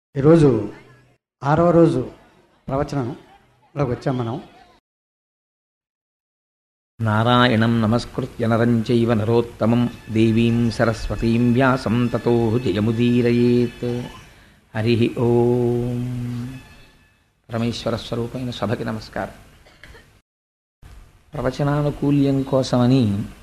ఈరోజు ఆరవ రోజు ప్రవచనంలోకి వచ్చాం మనం నారాయణం నమస్కృత్య నరం చైవ నరోత్తమం దేవీం సరస్వతీం వ్యాసం తతో జయముదీరయేత్ హరి ఓం పరమేశ్వర స్వరూపమైన సభకి నమస్కారం ప్రవచనానుకూల్యం కోసమని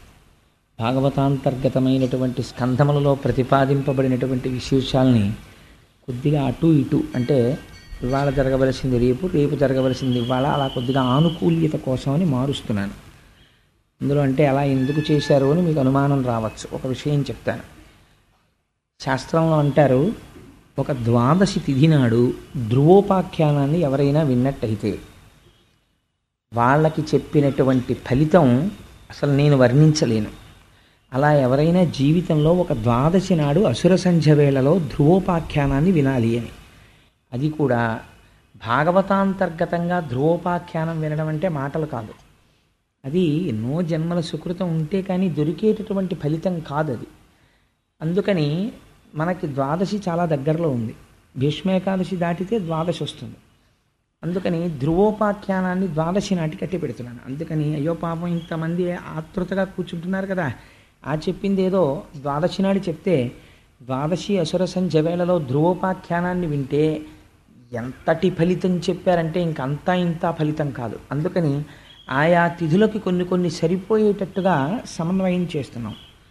భాగవతాంతర్గతమైనటువంటి స్కంధములలో ప్రతిపాదింపబడినటువంటి విశేషాల్ని కొద్దిగా అటు ఇటు అంటే ఇవాళ జరగవలసింది రేపు రేపు జరగవలసింది ఇవాళ అలా కొద్దిగా ఆనుకూల్యత కోసమని మారుస్తున్నాను అందులో అంటే అలా ఎందుకు చేశారు అని మీకు అనుమానం రావచ్చు ఒక విషయం చెప్తాను శాస్త్రంలో అంటారు ఒక ద్వాదశి తిథి నాడు ధ్రువోపాఖ్యానాన్ని ఎవరైనా విన్నట్టయితే వాళ్ళకి చెప్పినటువంటి ఫలితం అసలు నేను వర్ణించలేను అలా ఎవరైనా జీవితంలో ఒక ద్వాదశి నాడు అసుర సంధ్య వేళలో ధ్రువోపాఖ్యానాన్ని వినాలి అని అది కూడా భాగవతాంతర్గతంగా ధ్రువోపాఖ్యానం వినడం అంటే మాటలు కాదు అది ఎన్నో జన్మల సుకృతం ఉంటే కానీ దొరికేటటువంటి ఫలితం కాదు అది అందుకని మనకి ద్వాదశి చాలా దగ్గరలో ఉంది భీష్మేకాదశి దాటితే ద్వాదశి వస్తుంది అందుకని ధ్రువోపాఖ్యానాన్ని ద్వాదశి నాటి కట్టి పెడుతున్నాను అందుకని అయ్యో పాపం ఇంతమంది ఆతృతగా కూర్చుంటున్నారు కదా ఆ చెప్పింది ఏదో ద్వాదశి నాడు చెప్తే ద్వాదశి అసుర సంధ్య వేళలో ధ్రువోపాఖ్యానాన్ని వింటే ఎంతటి ఫలితం చెప్పారంటే ఇంకంతా ఇంత ఫలితం కాదు అందుకని ఆయా తిథులకి కొన్ని కొన్ని సరిపోయేటట్టుగా సమన్వయం చేస్తున్నాం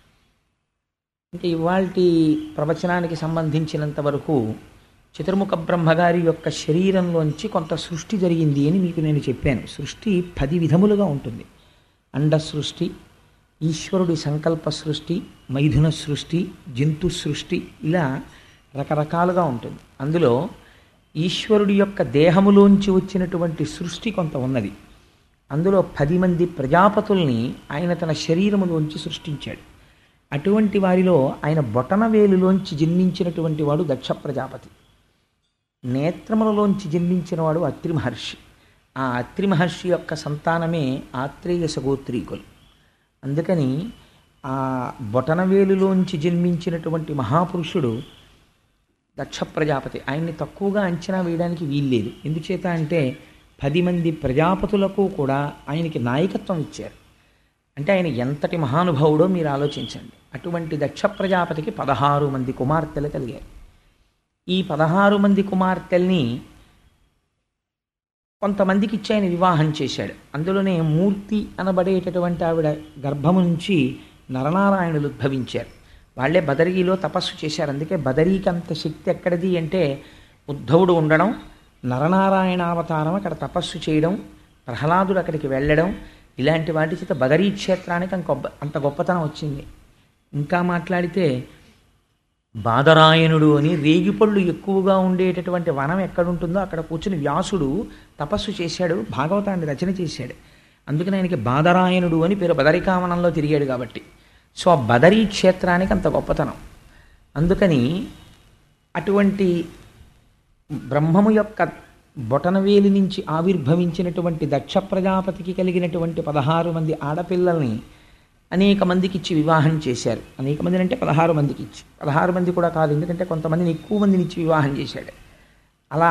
ఇంకా ఇవాళ ప్రవచనానికి సంబంధించినంత వరకు చతుర్ముఖ బ్రహ్మగారి యొక్క శరీరంలోంచి కొంత సృష్టి జరిగింది అని మీకు నేను చెప్పాను సృష్టి పది విధములుగా ఉంటుంది అండ సృష్టి ఈశ్వరుడి సంకల్ప సృష్టి మైథున సృష్టి జంతు సృష్టి ఇలా రకరకాలుగా ఉంటుంది అందులో ఈశ్వరుడి యొక్క దేహములోంచి వచ్చినటువంటి సృష్టి కొంత ఉన్నది అందులో పది మంది ప్రజాపతుల్ని ఆయన తన శరీరములోంచి సృష్టించాడు అటువంటి వారిలో ఆయన బొటనవేలులోంచి జన్మించినటువంటి వాడు దక్ష ప్రజాపతి నేత్రములలోంచి జన్మించినవాడు అత్రి మహర్షి ఆ అత్రి మహర్షి యొక్క సంతానమే ఆత్రేయ సగోత్రీకులు అందుకని ఆ బొటనవేలులోంచి జన్మించినటువంటి మహాపురుషుడు దక్ష ప్రజాపతి ఆయన్ని తక్కువగా అంచనా వేయడానికి వీల్లేదు ఎందుచేత అంటే పది మంది ప్రజాపతులకు కూడా ఆయనకి నాయకత్వం ఇచ్చారు అంటే ఆయన ఎంతటి మహానుభావుడో మీరు ఆలోచించండి అటువంటి దక్ష ప్రజాపతికి పదహారు మంది కుమార్తెలు కలిగారు ఈ పదహారు మంది కుమార్తెల్ని కొంతమందికి ఇచ్చి ఆయన వివాహం చేశాడు అందులోనే మూర్తి అనబడేటటువంటి ఆవిడ గర్భము నుంచి నరనారాయణులు ఉద్భవించారు వాళ్ళే బదరీలో తపస్సు చేశారు అందుకే బదరీకి అంత శక్తి ఎక్కడిది అంటే ఉద్ధవుడు ఉండడం నరనారాయణ అవతారం అక్కడ తపస్సు చేయడం ప్రహ్లాదుడు అక్కడికి వెళ్ళడం ఇలాంటి వాటి చేత బదరీ క్షేత్రానికి అంత గొప్ప అంత గొప్పతనం వచ్చింది ఇంకా మాట్లాడితే బాదరాయణుడు అని రేగిపళ్ళు ఎక్కువగా ఉండేటటువంటి వనం ఎక్కడుంటుందో అక్కడ కూర్చుని వ్యాసుడు తపస్సు చేశాడు భాగవతాన్ని రచన చేశాడు అందుకని ఆయనకి బాదరాయణుడు అని పేరు బదరికావనంలో తిరిగాడు కాబట్టి సో ఆ బదరీ క్షేత్రానికి అంత గొప్పతనం అందుకని అటువంటి బ్రహ్మము యొక్క బొటనవేలి నుంచి ఆవిర్భవించినటువంటి దక్ష ప్రజాపతికి కలిగినటువంటి పదహారు మంది ఆడపిల్లల్ని అనేక మందికి ఇచ్చి వివాహం చేశారు అనేక మందిని అంటే పదహారు మందికి ఇచ్చి పదహారు మంది కూడా కాదు ఎందుకంటే కొంతమందిని ఎక్కువ మందిని ఇచ్చి వివాహం చేశాడు అలా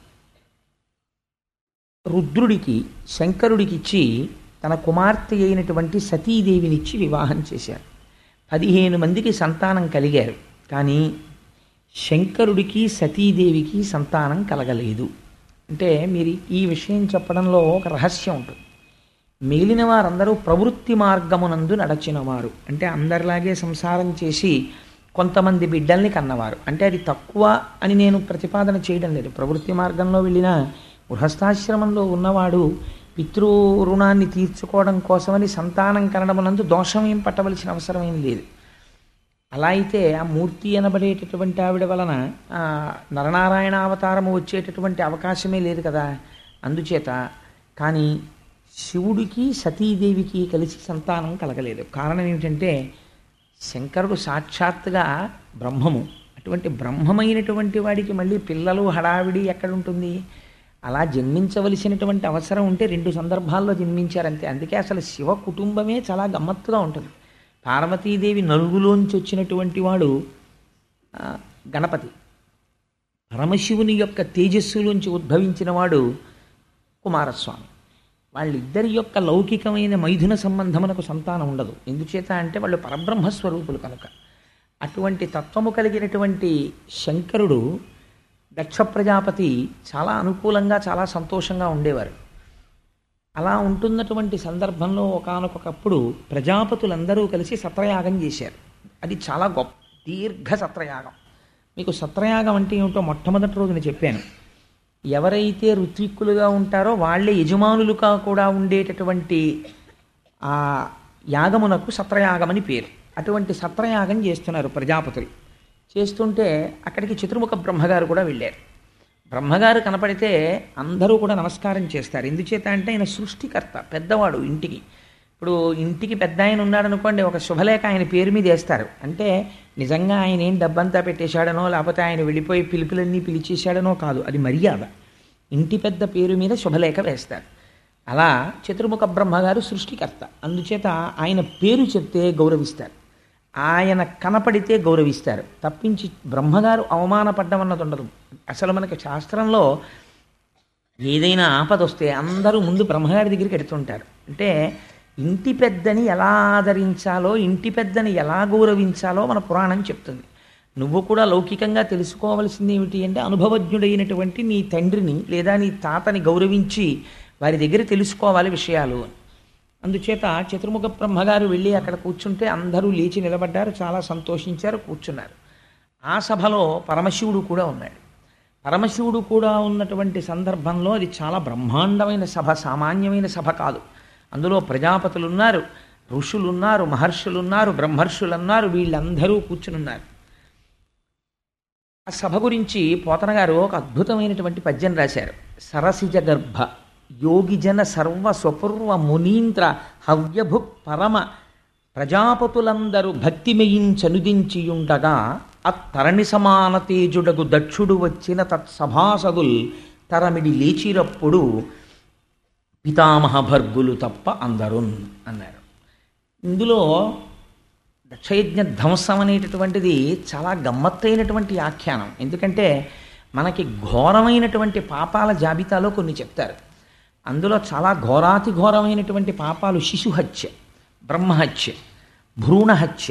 రుద్రుడికి శంకరుడికి ఇచ్చి తన కుమార్తె అయినటువంటి సతీదేవినిచ్చి వివాహం చేశారు పదిహేను మందికి సంతానం కలిగారు కానీ శంకరుడికి సతీదేవికి సంతానం కలగలేదు అంటే మీరు ఈ విషయం చెప్పడంలో ఒక రహస్యం ఉంటుంది మిగిలిన వారందరూ ప్రవృత్తి మార్గమునందు నడచినవారు అంటే అందరిలాగే సంసారం చేసి కొంతమంది బిడ్డల్ని కన్నవారు అంటే అది తక్కువ అని నేను ప్రతిపాదన చేయడం లేదు ప్రవృత్తి మార్గంలో వెళ్ళిన గృహస్థాశ్రమంలో ఉన్నవాడు పితృ రుణాన్ని తీర్చుకోవడం కోసమని సంతానం కనడమునందు దోషం ఏం పట్టవలసిన అవసరం ఏం లేదు అలా అయితే ఆ మూర్తి అనబడేటటువంటి ఆవిడ వలన నరనారాయణ అవతారము వచ్చేటటువంటి అవకాశమే లేదు కదా అందుచేత కానీ శివుడికి సతీదేవికి కలిసి సంతానం కలగలేదు కారణం ఏమిటంటే శంకరుడు సాక్షాత్తుగా బ్రహ్మము అటువంటి బ్రహ్మమైనటువంటి వాడికి మళ్ళీ పిల్లలు హడావిడి ఎక్కడుంటుంది అలా జన్మించవలసినటువంటి అవసరం ఉంటే రెండు సందర్భాల్లో జన్మించారంతే అందుకే అసలు శివ కుటుంబమే చాలా గమ్మత్తుగా ఉంటుంది పార్వతీదేవి నలుగులోంచి వచ్చినటువంటి వాడు గణపతి పరమశివుని యొక్క తేజస్సులోంచి ఉద్భవించిన వాడు కుమారస్వామి వాళ్ళిద్దరి యొక్క లౌకికమైన మైథున సంబంధమునకు సంతానం ఉండదు ఎందుచేత అంటే వాళ్ళు పరబ్రహ్మస్వరూపులు కనుక అటువంటి తత్వము కలిగినటువంటి శంకరుడు దక్ష ప్రజాపతి చాలా అనుకూలంగా చాలా సంతోషంగా ఉండేవారు అలా ఉంటున్నటువంటి సందర్భంలో ఒకానొకప్పుడు ప్రజాపతులందరూ కలిసి సత్రయాగం చేశారు అది చాలా గొప్ప దీర్ఘ సత్రయాగం మీకు సత్రయాగం అంటే ఏమిటో మొట్టమొదటి రోజున చెప్పాను ఎవరైతే ఋత్విక్కులుగా ఉంటారో వాళ్ళే యజమానులుగా కూడా ఉండేటటువంటి ఆ యాగమునకు సత్రయాగమని పేరు అటువంటి సత్రయాగం చేస్తున్నారు ప్రజాపతులు చేస్తుంటే అక్కడికి చతుర్ముఖ బ్రహ్మగారు కూడా వెళ్ళారు బ్రహ్మగారు కనపడితే అందరూ కూడా నమస్కారం చేస్తారు ఎందుచేత అంటే ఆయన సృష్టికర్త పెద్దవాడు ఇంటికి ఇప్పుడు ఇంటికి పెద్ద ఆయన ఉన్నాడు అనుకోండి ఒక శుభలేఖ ఆయన పేరు మీద వేస్తారు అంటే నిజంగా ఆయన ఏం డబ్బంతా పెట్టేశాడనో లేకపోతే ఆయన వెళ్ళిపోయి పిలుపులన్నీ పిలిచేశాడనో కాదు అది మర్యాద ఇంటి పెద్ద పేరు మీద శుభలేఖ వేస్తారు అలా చతుర్ముఖ బ్రహ్మగారు సృష్టికర్త అందుచేత ఆయన పేరు చెప్తే గౌరవిస్తారు ఆయన కనపడితే గౌరవిస్తారు తప్పించి బ్రహ్మగారు అవమానపడ్డం అన్నది ఉండదు అసలు మనకి శాస్త్రంలో ఏదైనా ఆపద వస్తే అందరూ ముందు బ్రహ్మగారి దగ్గరికి ఎడుతుంటారు అంటే ఇంటి పెద్దని ఎలా ఆదరించాలో ఇంటి పెద్దని ఎలా గౌరవించాలో మన పురాణం చెప్తుంది నువ్వు కూడా లౌకికంగా తెలుసుకోవలసింది ఏమిటి అంటే అనుభవజ్ఞుడైనటువంటి నీ తండ్రిని లేదా నీ తాతని గౌరవించి వారి దగ్గర తెలుసుకోవాలి విషయాలు అని అందుచేత చతుర్ముఖ బ్రహ్మగారు వెళ్ళి అక్కడ కూర్చుంటే అందరూ లేచి నిలబడ్డారు చాలా సంతోషించారు కూర్చున్నారు ఆ సభలో పరమశివుడు కూడా ఉన్నాడు పరమశివుడు కూడా ఉన్నటువంటి సందర్భంలో అది చాలా బ్రహ్మాండమైన సభ సామాన్యమైన సభ కాదు అందులో ప్రజాపతులు ఉన్నారు ఋషులు ఉన్నారు మహర్షులు ఉన్నారు బ్రహ్మర్షులు ఉన్నారు వీళ్ళందరూ కూర్చునున్నారు ఆ సభ గురించి పోతన గారు ఒక అద్భుతమైనటువంటి పద్యం రాశారు సరసిజ గర్భ యోగిజన సర్వ స్వపూర్వ మునీంద్ర హవ్యభు పరమ ప్రజాపతులందరూ భక్తిమయించనుదించియుండగా అత్తరణి సమాన తేజుడగు దక్షుడు వచ్చిన తత్సభాసదుల్ తరమిడి లేచిరప్పుడు పితామహ భర్గులు తప్ప అందరున్ అన్నారు ఇందులో దక్షయజ్ఞ ధ్వంసం అనేటటువంటిది చాలా గమ్మత్తైనటువంటి ఆఖ్యానం ఎందుకంటే మనకి ఘోరమైనటువంటి పాపాల జాబితాలో కొన్ని చెప్తారు అందులో చాలా ఘోరాతి ఘోరమైనటువంటి పాపాలు శిశుహత్య బ్రహ్మహత్య భ్రూణహత్య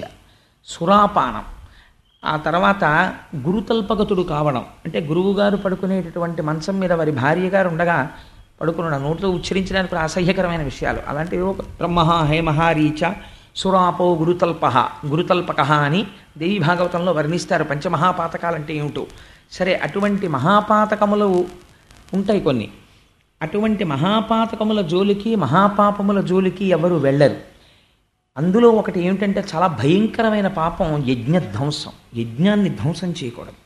సురాపానం ఆ తర్వాత గురుతల్పగతుడు కావడం అంటే గురువుగారు పడుకునేటటువంటి మంచం మీద వారి భార్య గారు ఉండగా పడుకున్న నోటితో ఉచ్చరించడానికి కూడా అసహ్యకరమైన విషయాలు అలాంటివి ఒక బ్రహ్మ హేమహారీచ సురాపో గురుతల్ప గురుతల్పక అని దేవి భాగవతంలో వర్ణిస్తారు పంచమహాపాతకాలంటే ఏమిటో సరే అటువంటి మహాపాతకములు ఉంటాయి కొన్ని అటువంటి మహాపాతకముల జోలికి మహాపాపముల జోలికి ఎవరు వెళ్ళరు అందులో ఒకటి ఏమిటంటే చాలా భయంకరమైన పాపం యజ్ఞ ధ్వంసం యజ్ఞాన్ని ధ్వంసం చేయకూడదు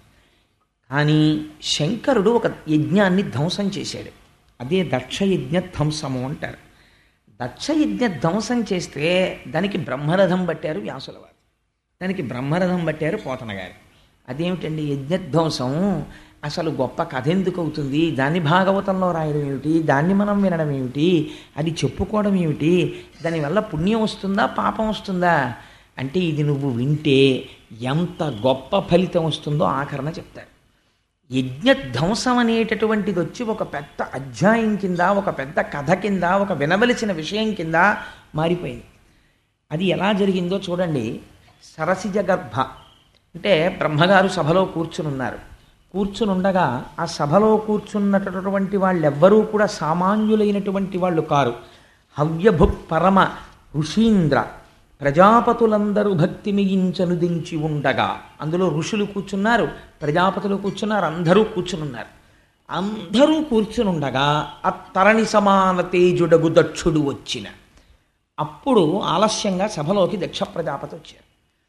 కానీ శంకరుడు ఒక యజ్ఞాన్ని ధ్వంసం చేశాడు అదే దక్షయజ్ఞ ధ్వంసము అంటారు దక్షయజ్ఞ ధ్వంసం చేస్తే దానికి బ్రహ్మరథం పట్టారు వ్యాసుల వారు దానికి బ్రహ్మరథం పట్టారు పోతన గారు అదేమిటండి యజ్ఞధ్వంసం అసలు గొప్ప కథ ఎందుకు అవుతుంది దాన్ని భాగవతంలో రాయడం ఏమిటి దాన్ని మనం వినడం ఏమిటి అది చెప్పుకోవడం ఏమిటి దానివల్ల పుణ్యం వస్తుందా పాపం వస్తుందా అంటే ఇది నువ్వు వింటే ఎంత గొప్ప ఫలితం వస్తుందో ఆఖరణ చెప్తారు యజ్ఞధ్వంసం అనేటటువంటిది వచ్చి ఒక పెద్ద అధ్యాయం కింద ఒక పెద్ద కథ కింద ఒక వినవలసిన విషయం కింద మారిపోయింది అది ఎలా జరిగిందో చూడండి సరసిజ గర్భ అంటే బ్రహ్మగారు సభలో కూర్చునున్నారు కూర్చునుండగా ఆ సభలో కూర్చున్నటువంటి వాళ్ళెవ్వరూ కూడా సామాన్యులైనటువంటి వాళ్ళు కారు హవ్యభు పరమ ఋషీంద్ర ప్రజాపతులందరూ భక్తి మిగించనుదించి ఉండగా అందులో ఋషులు కూర్చున్నారు ప్రజాపతులు కూర్చున్నారు అందరూ కూర్చునున్నారు అందరూ కూర్చునుండగా ఆ తరణి సమాన తేజుడగు దక్షుడు వచ్చిన అప్పుడు ఆలస్యంగా సభలోకి దక్ష ప్రజాపతి వచ్చారు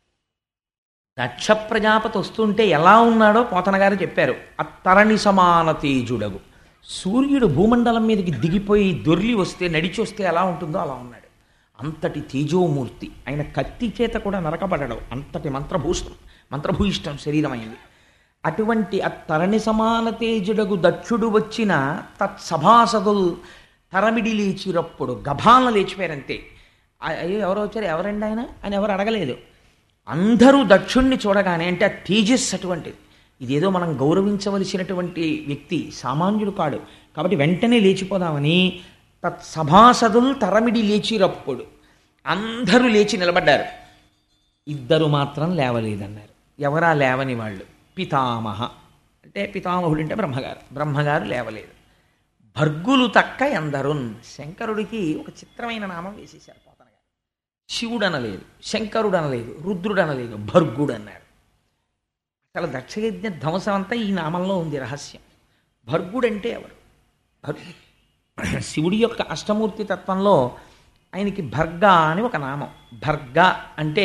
దక్ష ప్రజాపతి వస్తుంటే ఎలా ఉన్నాడో పోతన గారు చెప్పారు అత్తరణి సమాన తేజుడగు సూర్యుడు భూమండలం మీదకి దిగిపోయి దొర్లి వస్తే నడిచి వస్తే ఎలా ఉంటుందో అలా ఉన్నాడు అంతటి తేజోమూర్తి ఆయన కత్తి చేత కూడా నరకబడడం అంతటి మంత్రభూష్టం మంత్రభూయిష్టం శరీరం అయింది అటువంటి అత్తరణి సమాన తేజుడగు దక్షుడు వచ్చిన తత్సభాసదులు తరమిడి లేచినప్పుడు గభాల లేచిపోయారంతే ఆ- అయ్యో ఎవరో వచ్చారు ఎవరండి ఆయన అని ఎవరు అడగలేదు అందరూ దక్షుణ్ణి చూడగానే అంటే ఆ తేజస్ అటువంటిది ఇదేదో మనం గౌరవించవలసినటువంటి వ్యక్తి సామాన్యుడు కాడు కాబట్టి వెంటనే లేచిపోదామని తత్ సభాసదులు తరమిడి లేచిరప్పుడు అందరూ లేచి నిలబడ్డారు ఇద్దరు మాత్రం లేవలేదన్నారు ఎవరా లేవని వాళ్ళు పితామహ అంటే పితామహుడు అంటే బ్రహ్మగారు బ్రహ్మగారు లేవలేదు భర్గులు తక్క ఎందరున్ శంకరుడికి ఒక చిత్రమైన నామం వేసేశారు పోతన గారు శివుడు అనలేదు శంకరుడు అనలేదు రుద్రుడు అనలేదు భర్గుడు అన్నారు అసలు దక్షయజ్ఞ ధ్వంసం అంతా ఈ నామంలో ఉంది రహస్యం భర్గుడు అంటే ఎవరు భర్ శివుడి యొక్క అష్టమూర్తి తత్వంలో ఆయనకి భర్గ అని ఒక నామం భర్గ అంటే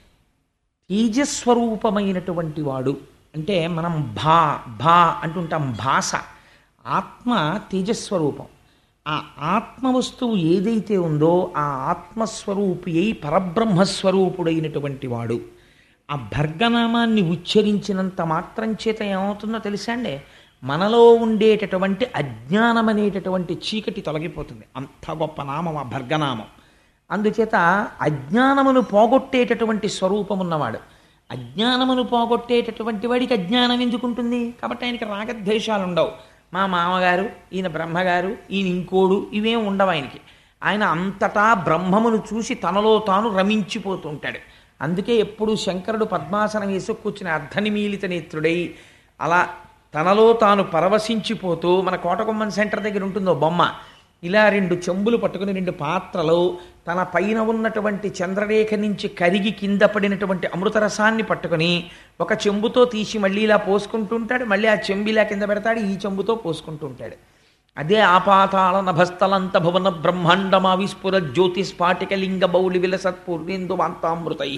తేజస్వరూపమైనటువంటి వాడు అంటే మనం భా భా అంటుంటాం భాష ఆత్మ తేజస్వరూపం ఆ ఆత్మ వస్తువు ఏదైతే ఉందో ఆ ఆత్మస్వరూపి అయి పరబ్రహ్మస్వరూపుడైనటువంటి వాడు ఆ భర్గనామాన్ని ఉచ్చరించినంత మాత్రం చేత ఏమవుతుందో తెలుసా అండి మనలో ఉండేటటువంటి అజ్ఞానం అనేటటువంటి చీకటి తొలగిపోతుంది అంత గొప్ప నామం ఆ భర్గనామం అందుచేత అజ్ఞానమును పోగొట్టేటటువంటి స్వరూపం ఉన్నవాడు అజ్ఞానమును పోగొట్టేటటువంటి వాడికి అజ్ఞానం ఎందుకుంటుంది కాబట్టి ఆయనకి రాగద్వేషాలు ఉండవు మా మామగారు ఈయన బ్రహ్మగారు ఈయన ఇంకోడు ఇవేం ఉండవు ఆయనకి ఆయన అంతటా బ్రహ్మమును చూసి తనలో తాను రమించిపోతుంటాడు అందుకే ఎప్పుడు శంకరుడు పద్మాసనం వేసి కూర్చుని అర్ధనిమీలిత నేత్రుడై అలా తనలో తాను పరవశించిపోతూ మన కోటకొమ్మన్ సెంటర్ దగ్గర ఉంటుందో బొమ్మ ఇలా రెండు చెంబులు పట్టుకుని రెండు పాత్రలు తన పైన ఉన్నటువంటి చంద్రరేఖ నుంచి కరిగి కింద పడినటువంటి అమృతరసాన్ని పట్టుకుని ఒక చెంబుతో తీసి మళ్ళీ ఇలా పోసుకుంటుంటాడు మళ్ళీ ఆ చెంబు ఇలా కింద పెడతాడు ఈ చెంబుతో పోసుకుంటుంటాడు అదే ఆపాతాళ నభస్థలంత భువన బ్రహ్మాండమా విస్ఫుర జ్యోతిస్ఫాటికలింగ బౌలి విలసత్పూర్ణేందు వాంతామృతై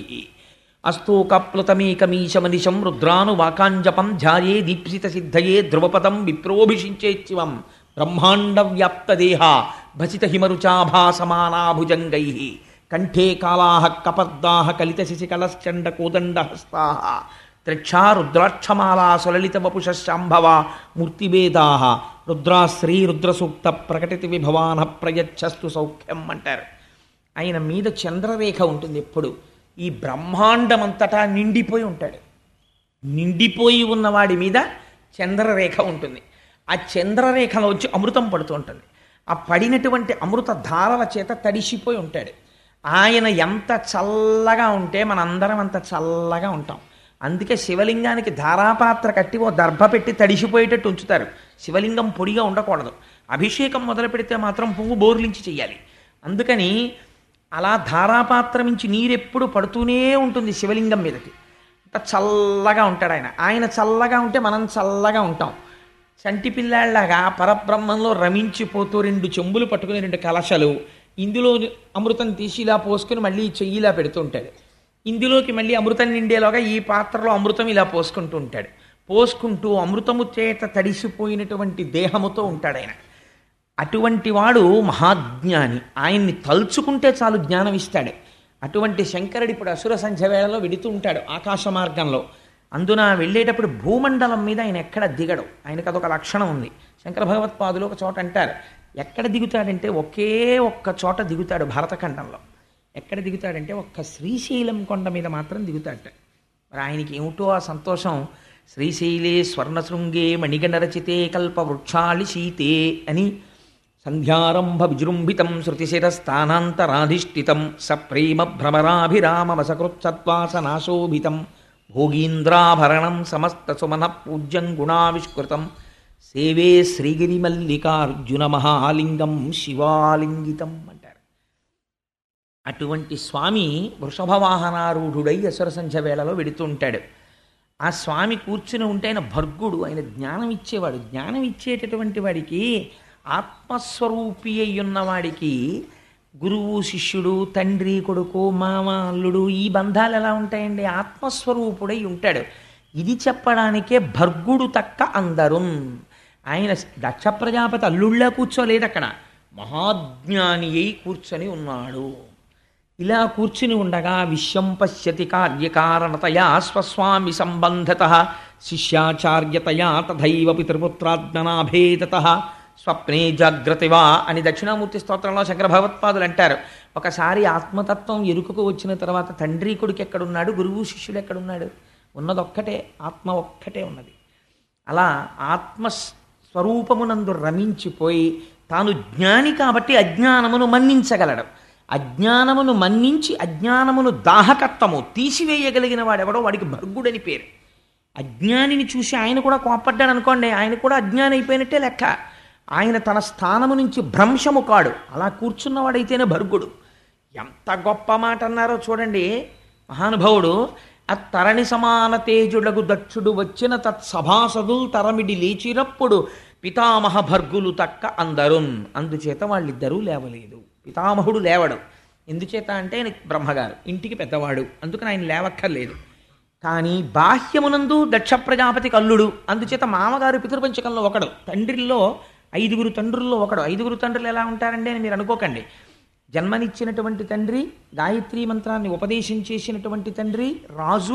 అస్తోకప్లుతమేకమీశమనిశం రుద్రాను వాకాంజపం ధ్యాయే దీప్సిత సిద్ధయే ధ్రువపదం విప్రోభిషించేత్యవం బ్రహ్మాండ వ్యాప్తదేహ భసిత హిమరుచాభాసమానాభుజంగై కంఠే కాళాహ కపర్దాహ కలిత శిశికలశ్చండ కోదండహస్తా త్రిక్షా రుద్రాక్షమాలా సులలిత వపుషాంభవ మూర్తిభేదా రుద్రాశ్రీ రుద్రసూక్త ప్రకటిత విభవాన ప్రయచ్చస్తు సౌఖ్యం అంటారు ఆయన మీద చంద్రరేఖ ఉంటుంది ఎప్పుడు ఈ బ్రహ్మాండమంతటా నిండిపోయి ఉంటాడు నిండిపోయి ఉన్నవాడి మీద చంద్రరేఖ ఉంటుంది ఆ చంద్రరేఖలో వచ్చి అమృతం పడుతూ ఉంటుంది ఆ పడినటువంటి అమృత ధారల చేత తడిసిపోయి ఉంటాడు ఆయన ఎంత చల్లగా ఉంటే మనందరం అంత చల్లగా ఉంటాం అందుకే శివలింగానికి ధారాపాత్ర కట్టి ఓ దర్భ పెట్టి తడిసిపోయేటట్టు ఉంచుతారు శివలింగం పొడిగా ఉండకూడదు అభిషేకం మొదలు పెడితే మాత్రం పువ్వు బోర్లించి చెయ్యాలి అందుకని అలా ధారాపాత్ర నుంచి నీరెప్పుడు పడుతూనే ఉంటుంది శివలింగం మీదకి అంత చల్లగా ఉంటాడు ఆయన ఆయన చల్లగా ఉంటే మనం చల్లగా ఉంటాం చంటి పిల్లాళ్ళలాగా పరబ్రహ్మంలో రమించిపోతూ రెండు చెంబులు పట్టుకుని రెండు కలశలు ఇందులో అమృతం తీసి ఇలా పోసుకుని మళ్ళీ చెయ్యిలా పెడుతూ ఉంటాడు ఇందులోకి మళ్ళీ అమృతం నిండేలోగా ఈ పాత్రలో అమృతం ఇలా పోసుకుంటూ ఉంటాడు పోసుకుంటూ అమృతము చేత తడిసిపోయినటువంటి దేహముతో ఉంటాడు ఆయన అటువంటి వాడు మహాజ్ఞాని ఆయన్ని తలుచుకుంటే చాలు జ్ఞానం ఇస్తాడు అటువంటి శంకరుడు ఇప్పుడు అసుర సంధ్య వేళలో వెడుతూ ఉంటాడు ఆకాశ మార్గంలో అందున వెళ్ళేటప్పుడు భూమండలం మీద ఆయన ఎక్కడ దిగడు ఆయనకు అదొక లక్షణం ఉంది శంకర భగవత్పాదులు ఒక చోట అంటారు ఎక్కడ దిగుతాడంటే ఒకే ఒక్క చోట దిగుతాడు భరతఖండంలో ఎక్కడ దిగుతాడంటే ఒక్క శ్రీశైలం కొండ మీద మాత్రం దిగుతాడట మరి ఆయనకి ఏమిటో ఆ సంతోషం శ్రీశైలే స్వర్ణశృంగే మణిగణరచితే కల్పవృక్షాళి శీతే అని సంధ్యారంభ విజృంభితం శృతిశిరస్థానాంతరాధిష్ఠితం సప్రేమ భ్రమరాభిరామవసకృత్సత్వాసనాశోభితం భోగీంద్రాభరణం సమస్త సుమన పూజ్యం గుణావిష్కృతం సేవే శ్రీగిరిమల్లికార్జున మహాలింగం శివాలింగితం అంటారు అటువంటి స్వామి వృషభవాహనారూఢుడై అసుర సంధ్య వేళలో వెడుతూ ఉంటాడు ఆ స్వామి కూర్చుని ఉంటే ఆయన భర్గుడు ఆయన జ్ఞానం ఇచ్చేవాడు జ్ఞానం ఇచ్చేటటువంటి వాడికి ఆత్మస్వరూపి అయి ఉన్నవాడికి గురువు శిష్యుడు తండ్రి కొడుకు మామ అల్లుడు ఈ బంధాలు ఎలా ఉంటాయండి ఆత్మస్వరూపుడై ఉంటాడు ఇది చెప్పడానికే భర్గుడు తక్క అందరు ఆయన దక్ష ప్రజాపతి అల్లుళ్ళ కూర్చోలేదు అక్కడ మహాజ్ఞాని అయి కూర్చొని ఉన్నాడు ఇలా కూర్చుని ఉండగా విశ్వం పశ్యతి కార్యకారణతయా స్వస్వామి సంబంధత శిష్యాచార్యతయా తథైవ పితృపుత్రాజ్ఞనాభేదత స్వప్నే జాగ్రతివా అని దక్షిణామూర్తి స్తోత్రంలో శంకర భగవత్పాదులు అంటారు ఒకసారి ఆత్మతత్వం ఎరుకకు వచ్చిన తర్వాత తండ్రి కొడుకు ఎక్కడున్నాడు గురువు శిష్యుడు ఎక్కడున్నాడు ఉన్నదొక్కటే ఆత్మ ఒక్కటే ఉన్నది అలా ఆత్మ స్వరూపమునందు రమించిపోయి తాను జ్ఞాని కాబట్టి అజ్ఞానమును మన్నించగలడు అజ్ఞానమును మన్నించి అజ్ఞానమును దాహకత్వము తీసివేయగలిగిన వాడెవడో వాడికి భర్గుడని పేరు అజ్ఞానిని చూసి ఆయన కూడా కోపడ్డాడు అనుకోండి ఆయన కూడా అజ్ఞాని అయిపోయినట్టే లెక్క ఆయన తన స్థానము నుంచి భ్రంశము కాడు అలా కూర్చున్నవాడైతేనే భర్గుడు ఎంత గొప్ప మాట అన్నారో చూడండి మహానుభావుడు అత్తరణి సమాన తేజుడగు దక్షుడు వచ్చిన తత్సభాసదుల్ తరమిడి లేచినప్పుడు పితామహ భర్గులు తక్క అందరున్ అందుచేత వాళ్ళిద్దరూ లేవలేదు పితామహుడు లేవడు ఎందుచేత అంటే ఆయన బ్రహ్మగారు ఇంటికి పెద్దవాడు అందుకని ఆయన లేవక్కర్లేదు కానీ బాహ్యమునందు దక్ష ప్రజాపతి కల్లుడు అందుచేత మామగారు పితృపంచకంలో ఒకడు తండ్రిలో ఐదుగురు తండ్రుల్లో ఒకడు ఐదుగురు తండ్రులు ఎలా ఉంటారండి అని మీరు అనుకోకండి జన్మనిచ్చినటువంటి తండ్రి గాయత్రీ మంత్రాన్ని ఉపదేశం చేసినటువంటి తండ్రి రాజు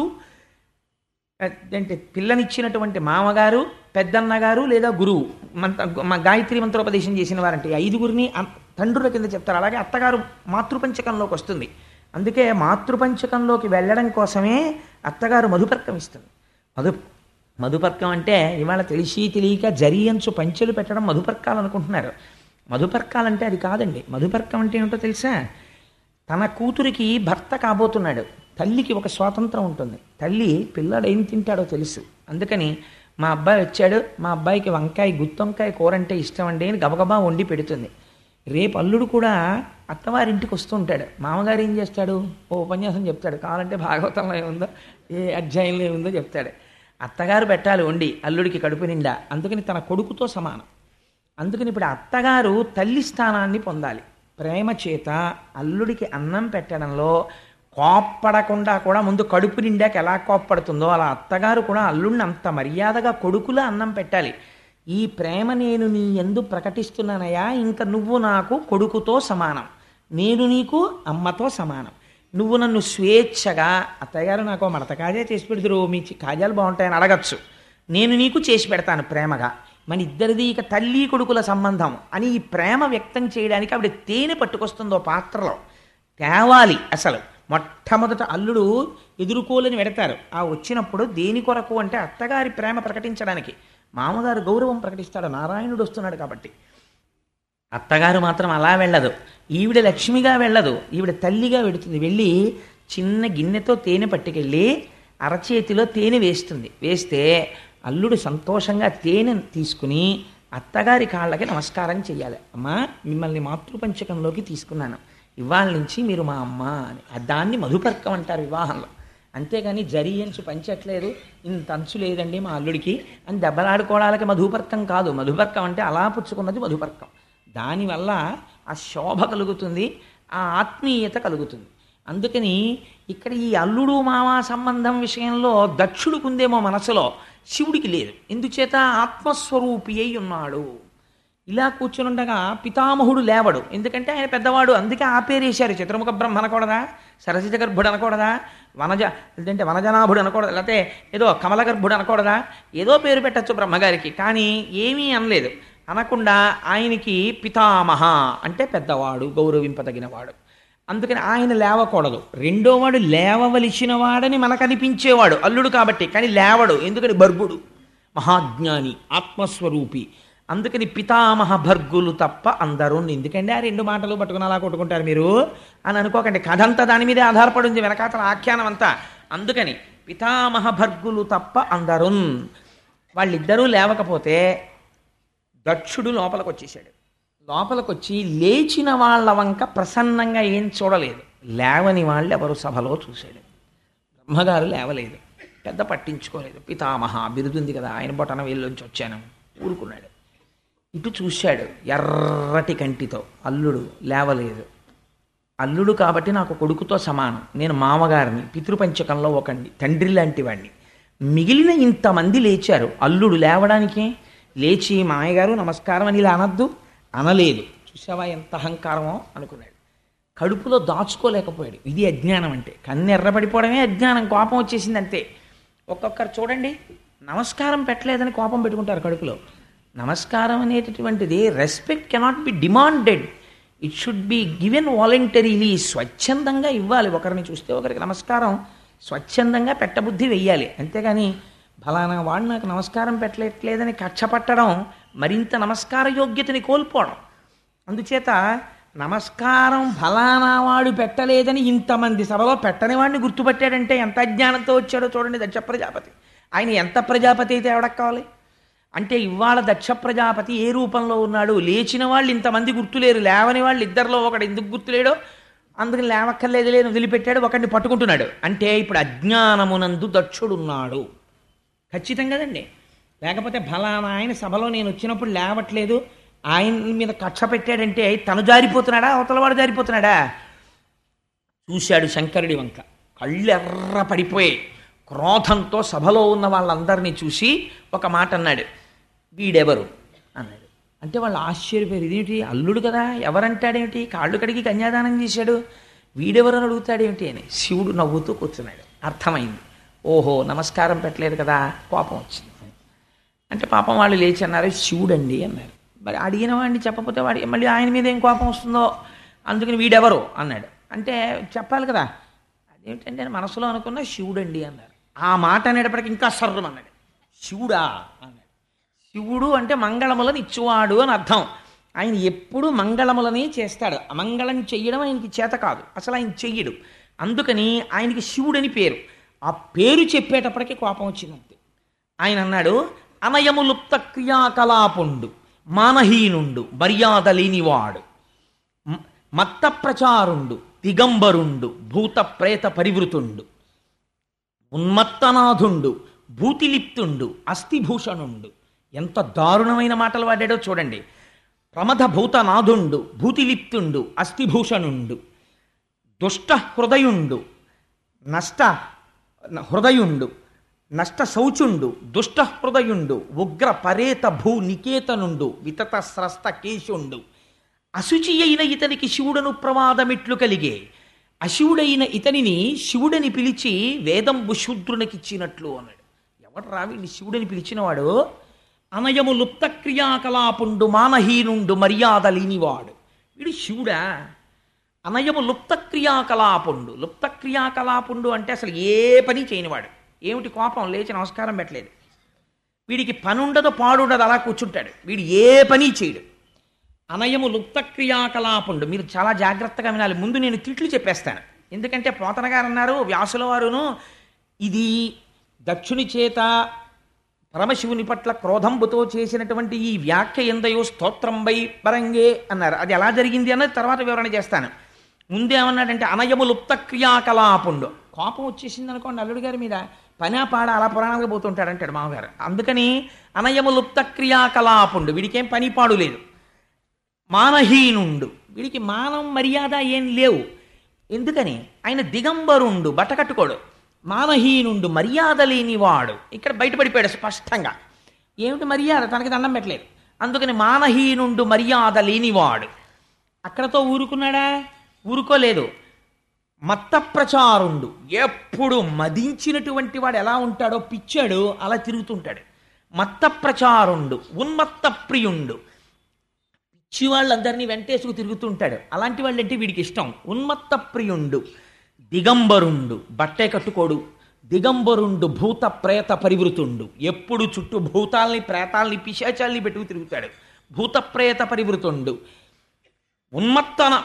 అంటే పిల్లనిచ్చినటువంటి మామగారు పెద్దన్నగారు లేదా గురువు మంత్ర మా గాయత్రి మంత్రోపదేశం చేసిన వారంటే ఈ ఐదుగురిని అన్- తండ్రుల కింద చెప్తారు అలాగే అత్తగారు మాతృపంచకంలోకి వస్తుంది అందుకే మాతృపంచకంలోకి వెళ్ళడం కోసమే అత్తగారు మధుపర్కం ఇస్తుంది మధు మధుపర్కం అంటే ఇవాళ తెలిసి తెలియక జరియంచు పంచెలు పెట్టడం మధుపర్కాలు అనుకుంటున్నారు మధుపర్కాలంటే అది కాదండి మధుపర్కం అంటే ఏమిటో తెలుసా తన కూతురికి భర్త కాబోతున్నాడు తల్లికి ఒక స్వాతంత్రం ఉంటుంది తల్లి పిల్లాడు ఏం తింటాడో తెలుసు అందుకని మా అబ్బాయి వచ్చాడు మా అబ్బాయికి వంకాయ గుత్తొంకాయ కూర అంటే ఇష్టం అండి అని గబగబా వండి పెడుతుంది రేపు అల్లుడు కూడా అత్తవారింటికి వస్తూ ఉంటాడు మామగారు ఏం చేస్తాడు ఓ ఉపన్యాసం చెప్తాడు కావాలంటే భాగవతంలో ఏముందో ఏ అధ్యాయంలో ఏముందో చెప్తాడు అత్తగారు పెట్టాలి వండి అల్లుడికి కడుపు నిండా అందుకని తన కొడుకుతో సమానం అందుకని ఇప్పుడు అత్తగారు తల్లి స్థానాన్ని పొందాలి ప్రేమ చేత అల్లుడికి అన్నం పెట్టడంలో కోప్పడకుండా కూడా ముందు కడుపు నిండాక ఎలా కోప్పడుతుందో అలా అత్తగారు కూడా అల్లుడిని అంత మర్యాదగా కొడుకులా అన్నం పెట్టాలి ఈ ప్రేమ నేను నీ ఎందు ప్రకటిస్తున్నానయ్యా ఇంకా నువ్వు నాకు కొడుకుతో సమానం నేను నీకు అమ్మతో సమానం నువ్వు నన్ను స్వేచ్ఛగా అత్తయ్యగారు నాకు మడత కాజా చేసి పెడుతురు మీ చి- కాజాలు బాగుంటాయని అడగచ్చు నేను నీకు చేసి పెడతాను ప్రేమగా మన ఇద్దరిది ఇక తల్లి కొడుకుల సంబంధం అని ఈ ప్రేమ వ్యక్తం చేయడానికి ఆవిడ తేనె పట్టుకొస్తుందో పాత్రలో తేవాలి అసలు మొట్టమొదట అల్లుడు ఎదుర్కోలేని పెడతారు ఆ వచ్చినప్పుడు దేని కొరకు అంటే అత్తగారి ప్రేమ ప్రకటించడానికి మామగారు గౌరవం ప్రకటిస్తాడు నారాయణుడు వస్తున్నాడు కాబట్టి అత్తగారు మాత్రం అలా వెళ్ళదు ఈవిడ లక్ష్మిగా వెళ్ళదు ఈవిడ తల్లిగా వెడుతుంది వెళ్ళి చిన్న గిన్నెతో తేనె పట్టుకెళ్ళి అరచేతిలో తేనె వేస్తుంది వేస్తే అల్లుడు సంతోషంగా తేనె తీసుకుని అత్తగారి కాళ్ళకి నమస్కారం చేయాలి అమ్మా మిమ్మల్ని మాతృపంచకంలోకి తీసుకున్నాను ఇవాళ నుంచి మీరు మా అమ్మ అని దాన్ని మధుపర్కం అంటారు వివాహంలో అంతేగాని జరి అంచు పంచట్లేదు ఇంత అంచు లేదండి మా అల్లుడికి అని దెబ్బలాడుకోవడానికి మధుపర్కం కాదు మధుపర్కం అంటే అలా పుచ్చుకున్నది మధుపర్కం దానివల్ల ఆ శోభ కలుగుతుంది ఆ ఆత్మీయత కలుగుతుంది అందుకని ఇక్కడ ఈ అల్లుడు మామ సంబంధం విషయంలో దక్షుడికుందేమో మనసులో శివుడికి లేదు ఎందుచేత ఆత్మస్వరూపి అయి ఉన్నాడు ఇలా కూర్చునుండగా పితామహుడు లేవడు ఎందుకంటే ఆయన పెద్దవాడు అందుకే ఆ పేరు వేశారు చతుర్ముఖ బ్రహ్మ అనకూడదా సరసిజ గర్భుడు అనకూడదా వనజ లేదంటే వనజనాభుడు అనకూడదు లేకపోతే ఏదో కమల గర్భుడు అనకూడదా ఏదో పేరు పెట్టచ్చు బ్రహ్మగారికి కానీ ఏమీ అనలేదు అనకుండా ఆయనకి పితామహ అంటే పెద్దవాడు గౌరవింపదగినవాడు అందుకని ఆయన లేవకూడదు రెండోవాడు లేవవలసిన వాడని మనకు అనిపించేవాడు అల్లుడు కాబట్టి కానీ లేవడు ఎందుకని భర్గుడు మహాజ్ఞాని ఆత్మస్వరూపి అందుకని పితామహ భర్గులు తప్ప అందరూ ఎందుకండి ఆ రెండు మాటలు పట్టుకుని అలా కొట్టుకుంటారు మీరు అని అనుకోకండి కథ అంతా దాని మీదే ఆధారపడి ఉంది వెనకాతల ఆఖ్యానం అంతా అందుకని పితామహ భర్గులు తప్ప అందరూ వాళ్ళిద్దరూ లేవకపోతే దక్షుడు లోపలికి వచ్చేసాడు లోపలికి వచ్చి లేచిన వాళ్ళ వంక ప్రసన్నంగా ఏం చూడలేదు లేవని వాళ్ళు ఎవరు సభలో చూశాడు బ్రహ్మగారు లేవలేదు పెద్ద పట్టించుకోలేదు పితామహ బిరుదుంది కదా ఆయన బొటన వేళ్ళలోంచి వచ్చాను ఊరుకున్నాడు ఇటు చూశాడు ఎర్రటి కంటితో అల్లుడు లేవలేదు అల్లుడు కాబట్టి నాకు కొడుకుతో సమానం నేను మామగారిని పితృపంచకంలో ఒకండి తండ్రి లాంటి వాడిని మిగిలిన ఇంతమంది లేచారు అల్లుడు లేవడానికి లేచి మామయ్యగారు నమస్కారం అని ఇలా అనద్దు అనలేదు చూసావా ఎంత అహంకారమో అనుకున్నాడు కడుపులో దాచుకోలేకపోయాడు ఇది అజ్ఞానం అంటే కన్ను ఎర్రబడిపోవడమే అజ్ఞానం కోపం వచ్చేసింది అంతే ఒక్కొక్కరు చూడండి నమస్కారం పెట్టలేదని కోపం పెట్టుకుంటారు కడుపులో నమస్కారం అనేటటువంటిది respect cannot be demanded it should be given voluntarily స్వచ్ఛందంగా ఇవ్వాలి ఒకరిని చూస్తే ఒకరికి నమస్కారం స్వచ్ఛందంగా పెట్టబుద్ధి వెయ్యాలి అంతేగాని ఫలానా వాడు నాకు నమస్కారం పెట్టలేట్లేదని కక్ష పట్టడం మరింత నమస్కార యోగ్యతని కోల్పోవడం అందుచేత నమస్కారం ఫలానా వాడు పెట్టలేదని ఇంతమంది సభలో పెట్టని వాడిని గుర్తుపట్టాడంటే ఎంత అజ్ఞానంతో వచ్చాడో చూడండి దక్ష ప్రజాపతి ఆయన ఎంత ప్రజాపతి అయితే ఎవడకు కావాలి అంటే ఇవాళ దక్ష ప్రజాపతి ఏ రూపంలో ఉన్నాడు లేచిన వాళ్ళు ఇంతమంది గుర్తులేరు లేవని వాళ్ళు ఇద్దరిలో ఒకడు ఎందుకు గుర్తులేడో అందుకని లేవక్కర్లేదు లేని వదిలిపెట్టాడు ఒకడిని పట్టుకుంటున్నాడు అంటే ఇప్పుడు అజ్ఞానమునందు దక్షుడున్నాడు ఖచ్చితం కదండి లేకపోతే ఫలానా ఆయన సభలో నేను వచ్చినప్పుడు లేవట్లేదు ఆయన మీద కక్ష పెట్టాడంటే తను జారిపోతున్నాడా అవతలవాడు జారిపోతున్నాడా చూశాడు శంకరుడి వంక కళ్ళు ఎర్ర పడిపోయాయి క్రోధంతో సభలో ఉన్న వాళ్ళందరినీ చూసి ఒక మాట అన్నాడు వీడెవరు అన్నాడు అంటే వాళ్ళు ఆశ్చర్యపోయారు ఇదేమిటి అల్లుడు కదా ఎవరంటాడేమిటి కాళ్ళు కడిగి కన్యాదానం చేశాడు వీడెవరు అని అడుగుతాడేమిటి అని శివుడు నవ్వుతూ కూర్చున్నాడు అర్థమైంది ఓహో నమస్కారం పెట్టలేదు కదా కోపం వచ్చింది అంటే పాపం వాళ్ళు లేచి అన్నారు శివుడండి అన్నారు మరి అడిగిన వాడిని చెప్పకపోతే వాడి మళ్ళీ ఆయన మీద ఏం కోపం వస్తుందో అందుకని వీడెవరు అన్నాడు అంటే చెప్పాలి కదా అదేమిటంటే నేను మనసులో అనుకున్న శివుడండి అన్నారు ఆ మాట అనేటప్పటికి ఇంకా సర్రం అన్నాడు శివుడా అన్నాడు శివుడు అంటే మంగళములను ఇచ్చువాడు అని అర్థం ఆయన ఎప్పుడు మంగళములని చేస్తాడు అమంగళం చెయ్యడం ఆయనకి చేత కాదు అసలు ఆయన చెయ్యడు అందుకని ఆయనకి శివుడని పేరు ఆ పేరు చెప్పేటప్పటికి కోపం వచ్చిందంతే ఆయన అన్నాడు అనయములుప్త క్రియాకలాపుండు మానహీనుండు మర్యాద లేనివాడు మ- మత్త ప్రచారుండు దిగంబరుండు భూత ప్రేత పరివృతుండు ఉన్మత్తనాథుండు భూతిలిప్తుండు అస్థిభూషణుండు ఎంత దారుణమైన మాటలు వాడాడో చూడండి ప్రమథ భూతనాథుండు భూతిలిప్తుండు అస్థిభూషణుండు దుష్ట హృదయుండు నష్ట హృదయుండు నష్ట శౌచుండు దుష్ట హృదయుండు ఉగ్ర పరేత భూ నికేతనుండు వితత స్రస్త కేశుండు అశుచి అయిన ఇతనికి శివుడను ప్రమాదమిట్లు కలిగే అశివుడైన ఇతనిని శివుడని పిలిచి వేదంబు శూద్రునికిచ్చినట్లు అన్నాడు ఎవడు రావిని శివుడని పిలిచినవాడు అనయము లుప్త క్రియాకలాపుండు మానహీనుండు మర్యాద లేనివాడు వీడు శివుడా అనయము లుప్త క్రియాకలాపుండు లుప్త క్రియాకలాపుండు అంటే అసలు ఏ పని చేయనివాడు ఏమిటి కోపం లేచి నమస్కారం పెట్టలేదు వీడికి పని ఉండదు పాడుండదు అలా కూర్చుంటాడు వీడు ఏ పని చేయడు అనయము లుప్త క్రియాకలాపుండు మీరు చాలా జాగ్రత్తగా వినాలి ముందు నేను తిట్లు చెప్పేస్తాను ఎందుకంటే పోతన గారు అన్నారు వ్యాసుల వారును ఇది దక్షుని చేత పరమశివుని పట్ల క్రోధంబుతో చేసినటువంటి ఈ వ్యాఖ్య ఎందయో స్తోత్రంబై పరంగే అన్నారు అది ఎలా జరిగింది అన్నది తర్వాత వివరణ చేస్తాను ముందేమన్నాడంటే అనయము లుప్త క్రియాకలాపుండు కోపం వచ్చేసింది అనుకోండి అల్లుడు గారి మీద పనా పాడ అలా పురాణాలకు పోతుంటాడు అంటాడు మామగారు అందుకని అనయము లుప్త క్రియాకలాపుండు వీడికేం పని పాడు లేదు మానహీనుండు వీడికి మానం మర్యాద ఏం లేవు ఎందుకని ఆయన దిగంబరుండు బట్టకట్టుకోడు మానహీనుండు మర్యాద లేనివాడు ఇక్కడ బయటపడిపోయాడు స్పష్టంగా ఏమిటి మర్యాద తనకి దండం పెట్టలేదు అందుకని మానహీనుండు మర్యాద లేనివాడు అక్కడతో ఊరుకున్నాడా ఊరుకోలేదు మత్త ప్రచారుండు ఎప్పుడు మదించినటువంటి వాడు ఎలా ఉంటాడో పిచ్చాడు అలా తిరుగుతుంటాడు మత్త ప్రచారుండు ఉన్మత్త ప్రియుండు పిచ్చి వాళ్ళందరినీ వెంటేసుకు తిరుగుతుంటాడు అలాంటి వాళ్ళంటే వీడికి ఇష్టం ఉన్మత్త ప్రియుండు దిగంబరుండు బట్టే కట్టుకోడు దిగంబరుండు భూత ప్రేత పరివృతుండు ఎప్పుడు చుట్టూ భూతాల్ని ప్రేతాల్ని పిశాచాల్ని పెట్టుకు తిరుగుతాడు భూత ప్రేత పరివృతుండు ఉన్మత్తన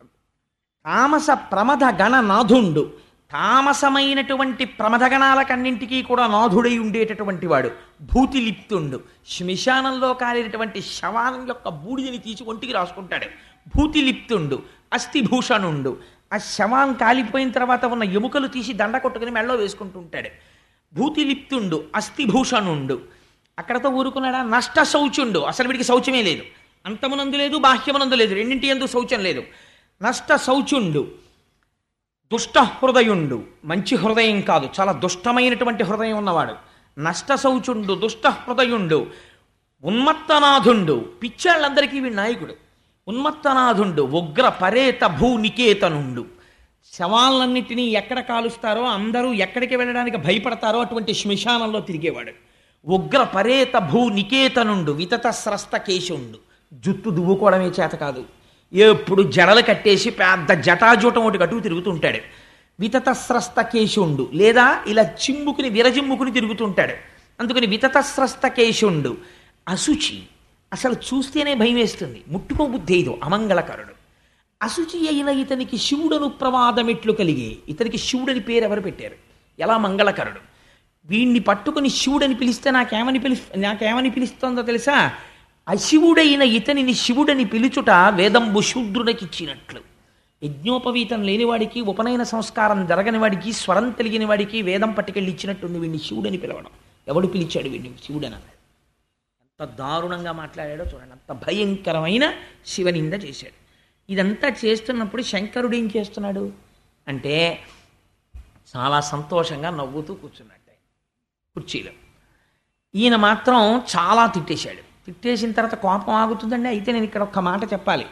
తామస ప్రమథ గణ నాథుండు తామసమైనటువంటి ప్రమథగణాలకన్నింటికీ కూడా నాథుడై ఉండేటటువంటి వాడు భూతిలిప్తుండు శ్మశానంలో కాలినటువంటి శవానం యొక్క బూడిదని తీసి ఒంటికి రాసుకుంటాడు భూతిలిప్తుండు అస్థిభూషణుండు ఆ శవం కాలిపోయిన తర్వాత ఉన్న ఎముకలు తీసి దండ కొట్టుకుని మెళ్ళలో వేసుకుంటూ ఉంటాడు భూతిలిప్తుండు అస్థిభూషణుండు అక్కడతో ఊరుకున్నాడా నష్ట శౌచుండు అసలు వీడికి శౌచమే లేదు అంతమునందు లేదు బాహ్యమునందు లేదు రెండింటి ఎందు శౌచం లేదు నష్ట శౌచుండు దుష్ట హృదయుండు మంచి హృదయం కాదు చాలా దుష్టమైనటువంటి హృదయం ఉన్నవాడు నష్ట శౌచుండు దుష్ట హృదయుండు ఉన్మత్తనాథుండు పిచ్చాళ్ళందరికీ వీడి నాయకుడు ఉన్మత్తనాథుండు ఉగ్ర పరేత భూ నికేతనుండు శవాలన్నిటినీ ఎక్కడ కాలుస్తారో అందరూ ఎక్కడికి వెళ్ళడానికి భయపడతారో అటువంటి శ్మశానంలో తిరిగేవాడు ఉగ్ర పరేత భూ నికేతనుండు వితత స్రస్త కేశుండు జుట్టు దువ్వుకోవడమే చేత కాదు ఎప్పుడు జడలు కట్టేసి పెద్ద జటాజూటం ఒకటి కట్టుకు తిరుగుతుంటాడు వితత స్రస్త కేశుండు లేదా ఇలా చిమ్ముకుని విరజిమ్ముకుని తిరుగుతుంటాడు అందుకని వితతస్రస్త కేశుండు అశుచి అసలు చూస్తేనే భయం వేస్తుంది ముట్టుకోబుద్ధి ఏదో అమంగళకరుడు అశుచి అయిన ఇతనికి శివుడను ప్రమాదమెట్లు కలిగి ఇతనికి శివుడని పేరు ఎవరు పెట్టారు ఎలా మంగళకరుడు వీణ్ణి పట్టుకుని శివుడని పిలిస్తే నాకేమని పిలి నాకేమని పిలుస్తోందో తెలుసా అశివుడైన ఇతనిని శివుడని పిలుచుట వేదంబు శూద్రునకిచ్చినట్లు యజ్ఞోపవీతం లేనివాడికి ఉపనయన సంస్కారం జరగని వాడికి స్వరం తెలియని వాడికి వేదం పట్టుకెళ్ళి ఇచ్చినట్టుంది వీడిని శివుడని పిలవడం ఎవడు పిలిచాడు వీడిని శివుడని అన్నాడు ఎంత దారుణంగా మాట్లాడాడో చూడండి అంత భయంకరమైన శివనింద చేశాడు ఇదంతా చేస్తున్నప్పుడు శంకరుడు ఏం చేస్తున్నాడు అంటే చాలా సంతోషంగా నవ్వుతూ కూర్చున్నట్టు ఆయన కుర్చీలో ఈయన మాత్రం చాలా తిట్టేశాడు తిట్టేసిన తర్వాత కోపం ఆగుతుందండి అయితే నేను ఇక్కడ ఒక్క మాట చెప్పాలి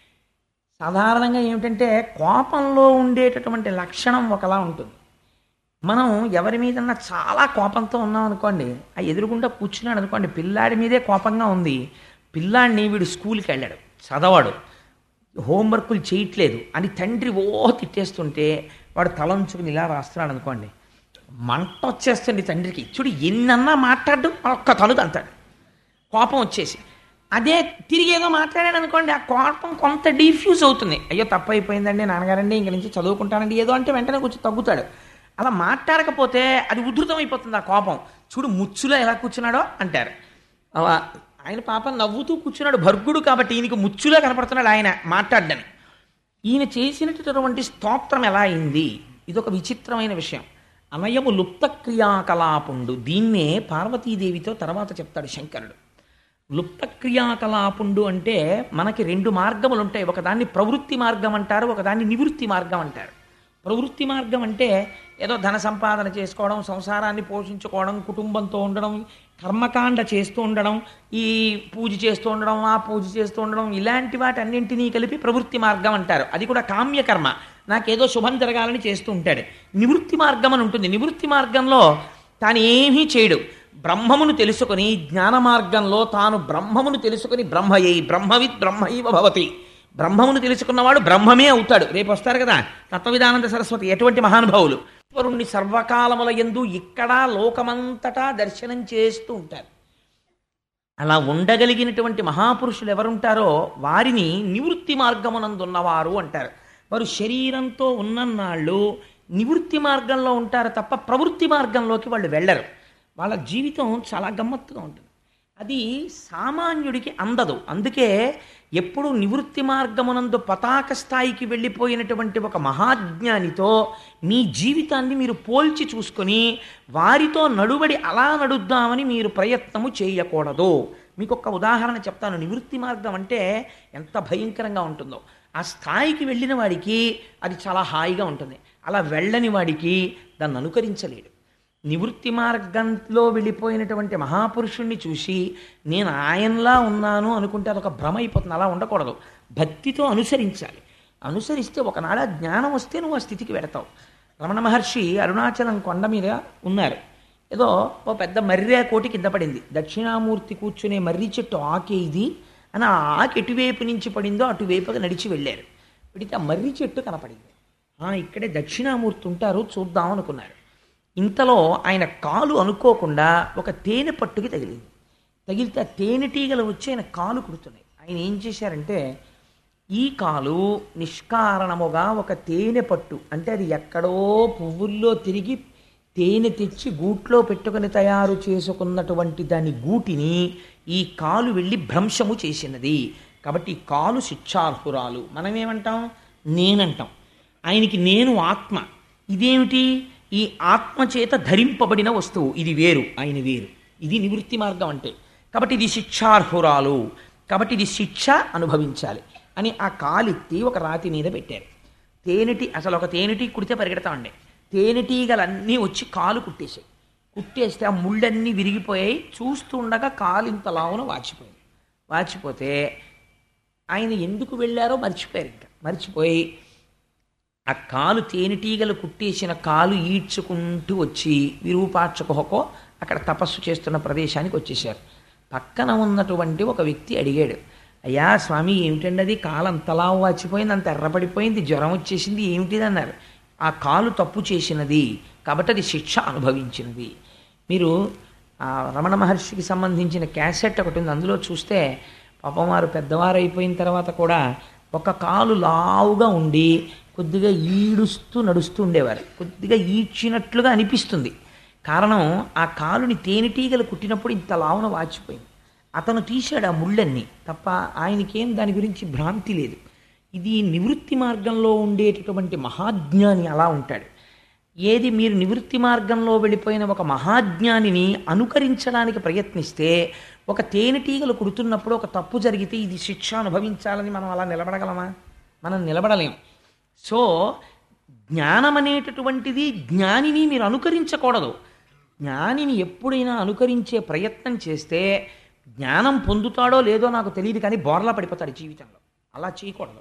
సాధారణంగా ఏమిటంటే కోపంలో ఉండేటటువంటి లక్షణం ఒకలా ఉంటుంది మనం ఎవరి మీదన్నా చాలా కోపంతో ఉన్నాం అనుకోండి ఆ ఎదురుగుండా కూర్చున్నాడు అనుకోండి పిల్లాడి మీదే కోపంగా ఉంది పిల్లాడిని వీడు స్కూల్కి వెళ్ళాడు చదవాడు హోంవర్కులు చేయట్లేదు అని తండ్రి ఓ తిట్టేస్తుంటే వాడు తలంచుకుని ఇలా రాస్తున్నాడు అనుకోండి మంట వచ్చేస్తుంది తండ్రికి చూడు ఎన్నన్నా మాట్లాడు ఒక్క తలుగు అంటాడు కోపం వచ్చేసి అదే తిరిగి ఏదో మాట్లాడాడు అనుకోండి ఆ కోపం కొంత డిఫ్యూజ్ అవుతుంది అయ్యో తప్పు అయిపోయిందండి నాన్నగారండి ఇంక నుంచి చదువుకుంటానండి ఏదో అంటే వెంటనే కొంచెం తగ్గుతాడు అలా మాట్లాడకపోతే అది ఉధృతం అయిపోతుంది ఆ కోపం చూడు ముచ్చులో ఎలా కూర్చున్నాడో అంటారు అలా ఆయన పాపం నవ్వుతూ కూర్చున్నాడు భర్గుడు కాబట్టి ఈయనకి ముచ్చులా కనపడుతున్నాడు ఆయన మాట్లాడ్డని ఈయన చేసినటువంటి స్తోత్రం ఎలా అయింది ఇదొక విచిత్రమైన విషయం అనయము లుప్త క్రియాకలాపుండు దీన్నే పార్వతీదేవితో తర్వాత చెప్తాడు శంకరుడు లుప్త క్రియాకలాపుండు అంటే మనకి రెండు మార్గములు ఉంటాయి ఒకదాన్ని ప్రవృత్తి మార్గం అంటారు ఒకదాన్ని నివృత్తి మార్గం అంటారు ప్రవృత్తి మార్గం అంటే ఏదో ధన సంపాదన చేసుకోవడం సంసారాన్ని పోషించుకోవడం కుటుంబంతో ఉండడం కర్మకాండ చేస్తూ ఉండడం ఈ పూజ చేస్తూ ఉండడం ఆ పూజ చేస్తూ ఉండడం ఇలాంటి వాటన్నింటినీ కలిపి ప్రవృత్తి మార్గం అంటారు అది కూడా కామ్యకర్మ నాకేదో శుభం జరగాలని చేస్తూ ఉంటాడు నివృత్తి మార్గం అని ఉంటుంది నివృత్తి మార్గంలో తాను ఏమీ చేయడు బ్రహ్మమును తెలుసుకొని జ్ఞాన మార్గంలో తాను బ్రహ్మమును తెలుసుకొని బ్రహ్మయై బ్రహ్మవిత్ బ్రహ్మైవ భవతి బ్రహ్మమును తెలుసుకున్నవాడు బ్రహ్మమే అవుతాడు రేపు వస్తారు కదా తత్వవిధానంద సరస్వతి ఎటువంటి మహానుభావులు ఈశ్వరుణ్ణి సర్వకాలముల ఎందు ఇక్కడ లోకమంతటా దర్శనం చేస్తూ ఉంటారు అలా ఉండగలిగినటువంటి మహాపురుషులు ఎవరుంటారో వారిని నివృత్తి మార్గమునందున్నవారు అంటారు వారు శరీరంతో ఉన్నన్నాళ్ళు నివృత్తి మార్గంలో ఉంటారు తప్ప ప్రవృత్తి మార్గంలోకి వాళ్ళు వెళ్ళరు వాళ్ళ జీవితం చాలా గమ్మత్తుగా ఉంటుంది అది సామాన్యుడికి అందదు అందుకే ఎప్పుడు నివృత్తి మార్గమునందు పతాక స్థాయికి వెళ్ళిపోయినటువంటి ఒక మహాజ్ఞానితో మీ జీవితాన్ని మీరు పోల్చి చూసుకొని వారితో నడుబడి అలా నడుద్దామని మీరు ప్రయత్నము చేయకూడదు మీకు ఒక ఉదాహరణ చెప్తాను నివృత్తి మార్గం అంటే ఎంత భయంకరంగా ఉంటుందో ఆ స్థాయికి వెళ్ళిన వాడికి అది చాలా హాయిగా ఉంటుంది అలా వెళ్ళని వాడికి దాన్ని అనుకరించలేడు నివృత్తి మార్గంలో వెళ్ళిపోయినటువంటి మహాపురుషుణ్ణి చూసి నేను ఆయనలా ఉన్నాను అనుకుంటే అదొక భ్రమ అయిపోతుంది అలా ఉండకూడదు భక్తితో అనుసరించాలి అనుసరిస్తే ఒకనాడ జ్ఞానం వస్తే నువ్వు ఆ స్థితికి వెడతావు రమణ మహర్షి అరుణాచలం కొండ మీద ఉన్నారు ఏదో ఓ పెద్ద మర్రి కోటి కింద పడింది దక్షిణామూర్తి కూర్చునే మర్రి చెట్టు ఆకే ఇది అని ఆ ఆకు ఎటువైపు నుంచి పడిందో అటువైపుగా నడిచి వెళ్ళారు పెడితే ఆ మర్రి చెట్టు కనపడింది "ఆ, ఇక్కడే దక్షిణామూర్తి ఉంటారు చూద్దాం అనుకున్నారు ఇంతలో ఆయన కాలు అనుకోకుండా ఒక తేనె పట్టుకి తగిలింది తగిలితే ఆ తేనెటీగలు వచ్చి ఆయన కాలు కుడుతున్నాయి ఆయన ఏం చేశారంటే ఈ కాలు నిష్కారణముగా ఒక తేనె పట్టు అంటే అది ఎక్కడో పువ్వుల్లో తిరిగి తేనె తెచ్చి గూట్లో పెట్టుకుని తయారు చేసుకున్నటువంటి దాని గూటిని ఈ కాలు వెళ్ళి భ్రంశము చేసినది కాబట్టి ఈ కాలు శిక్షార్హురాలు మనం ఏమంటాం నేనంటాం ఆయనకి నేను ఆత్మ ఇదేమిటి ఈ ఆత్మ చేత ధరింపబడిన వస్తువు ఇది వేరు ఆయన వేరు ఇది నివృత్తి మార్గం అంటే కాబట్టి ఇది శిక్షార్హురాలు కాబట్టి ఇది శిక్ష అనుభవించాలి అని ఆ కాలెత్తి ఒక రాతి మీద పెట్టారు తేనెటి అసలు ఒక తేనెటీ కుడితే పరిగెడతామండి తేనెటీగలన్నీ వచ్చి కాలు కుట్టేశాయి కుట్టేస్తే ఆ ముళ్ళన్నీ విరిగిపోయాయి చూస్తుండగా కాలు ఇంత లావున వాచిపోయింది వాచిపోతే ఆయన ఎందుకు వెళ్ళారో మర్చిపోయారు ఇంకా మర్చిపోయి ఆ కాలు తేనెటీగలు కుట్టేసిన కాలు ఈడ్చుకుంటూ వచ్చి విరూపాక్షకుహకో అక్కడ తపస్సు చేస్తున్న ప్రదేశానికి వచ్చేసారు పక్కన ఉన్నటువంటి ఒక వ్యక్తి అడిగాడు అయ్యా స్వామి ఏమిటండి అది కాలు అంతలా వాచిపోయింది అంత ఎర్రపడిపోయింది జ్వరం వచ్చేసింది ఏమిటిది అన్నారు ఆ కాలు తప్పు చేసినది కాబట్టి అది శిక్ష అనుభవించినది మీరు ఆ రమణ మహర్షికి సంబంధించిన క్యాసెట్ ఒకటి ఉంది అందులో చూస్తే పాపం వారు పెద్దవారు అయిపోయిన తర్వాత కూడా ఒక కాలు లావుగా ఉండి కొద్దిగా ఈడుస్తూ నడుస్తూ ఉండేవారు కొద్దిగా ఈడ్చినట్లుగా అనిపిస్తుంది కారణం ఆ కాలుని తేనెటీగలు కుట్టినప్పుడు ఇంత లావున వాచిపోయింది అతను తీశాడు ఆ ముళ్ళన్నీ తప్ప ఆయనకేం దాని గురించి భ్రాంతి లేదు ఇది నివృత్తి మార్గంలో ఉండేటటువంటి మహాజ్ఞాని అలా ఉంటాడు ఏది మీరు నివృత్తి మార్గంలో వెళ్ళిపోయిన ఒక మహాజ్ఞానిని అనుకరించడానికి ప్రయత్నిస్తే ఒక తేనెటీగలు కుడుతున్నప్పుడు ఒక తప్పు జరిగితే ఇది శిక్ష అనుభవించాలని మనం అలా నిలబడగలమా మనం నిలబడలేం సో జ్ఞానం అనేటటువంటిది జ్ఞానిని మీరు అనుకరించకూడదు జ్ఞానిని ఎప్పుడైనా అనుకరించే ప్రయత్నం చేస్తే జ్ఞానం పొందుతాడో లేదో నాకు తెలియదు కానీ బోర్లా పడిపోతాడు జీవితంలో అలా చేయకూడదు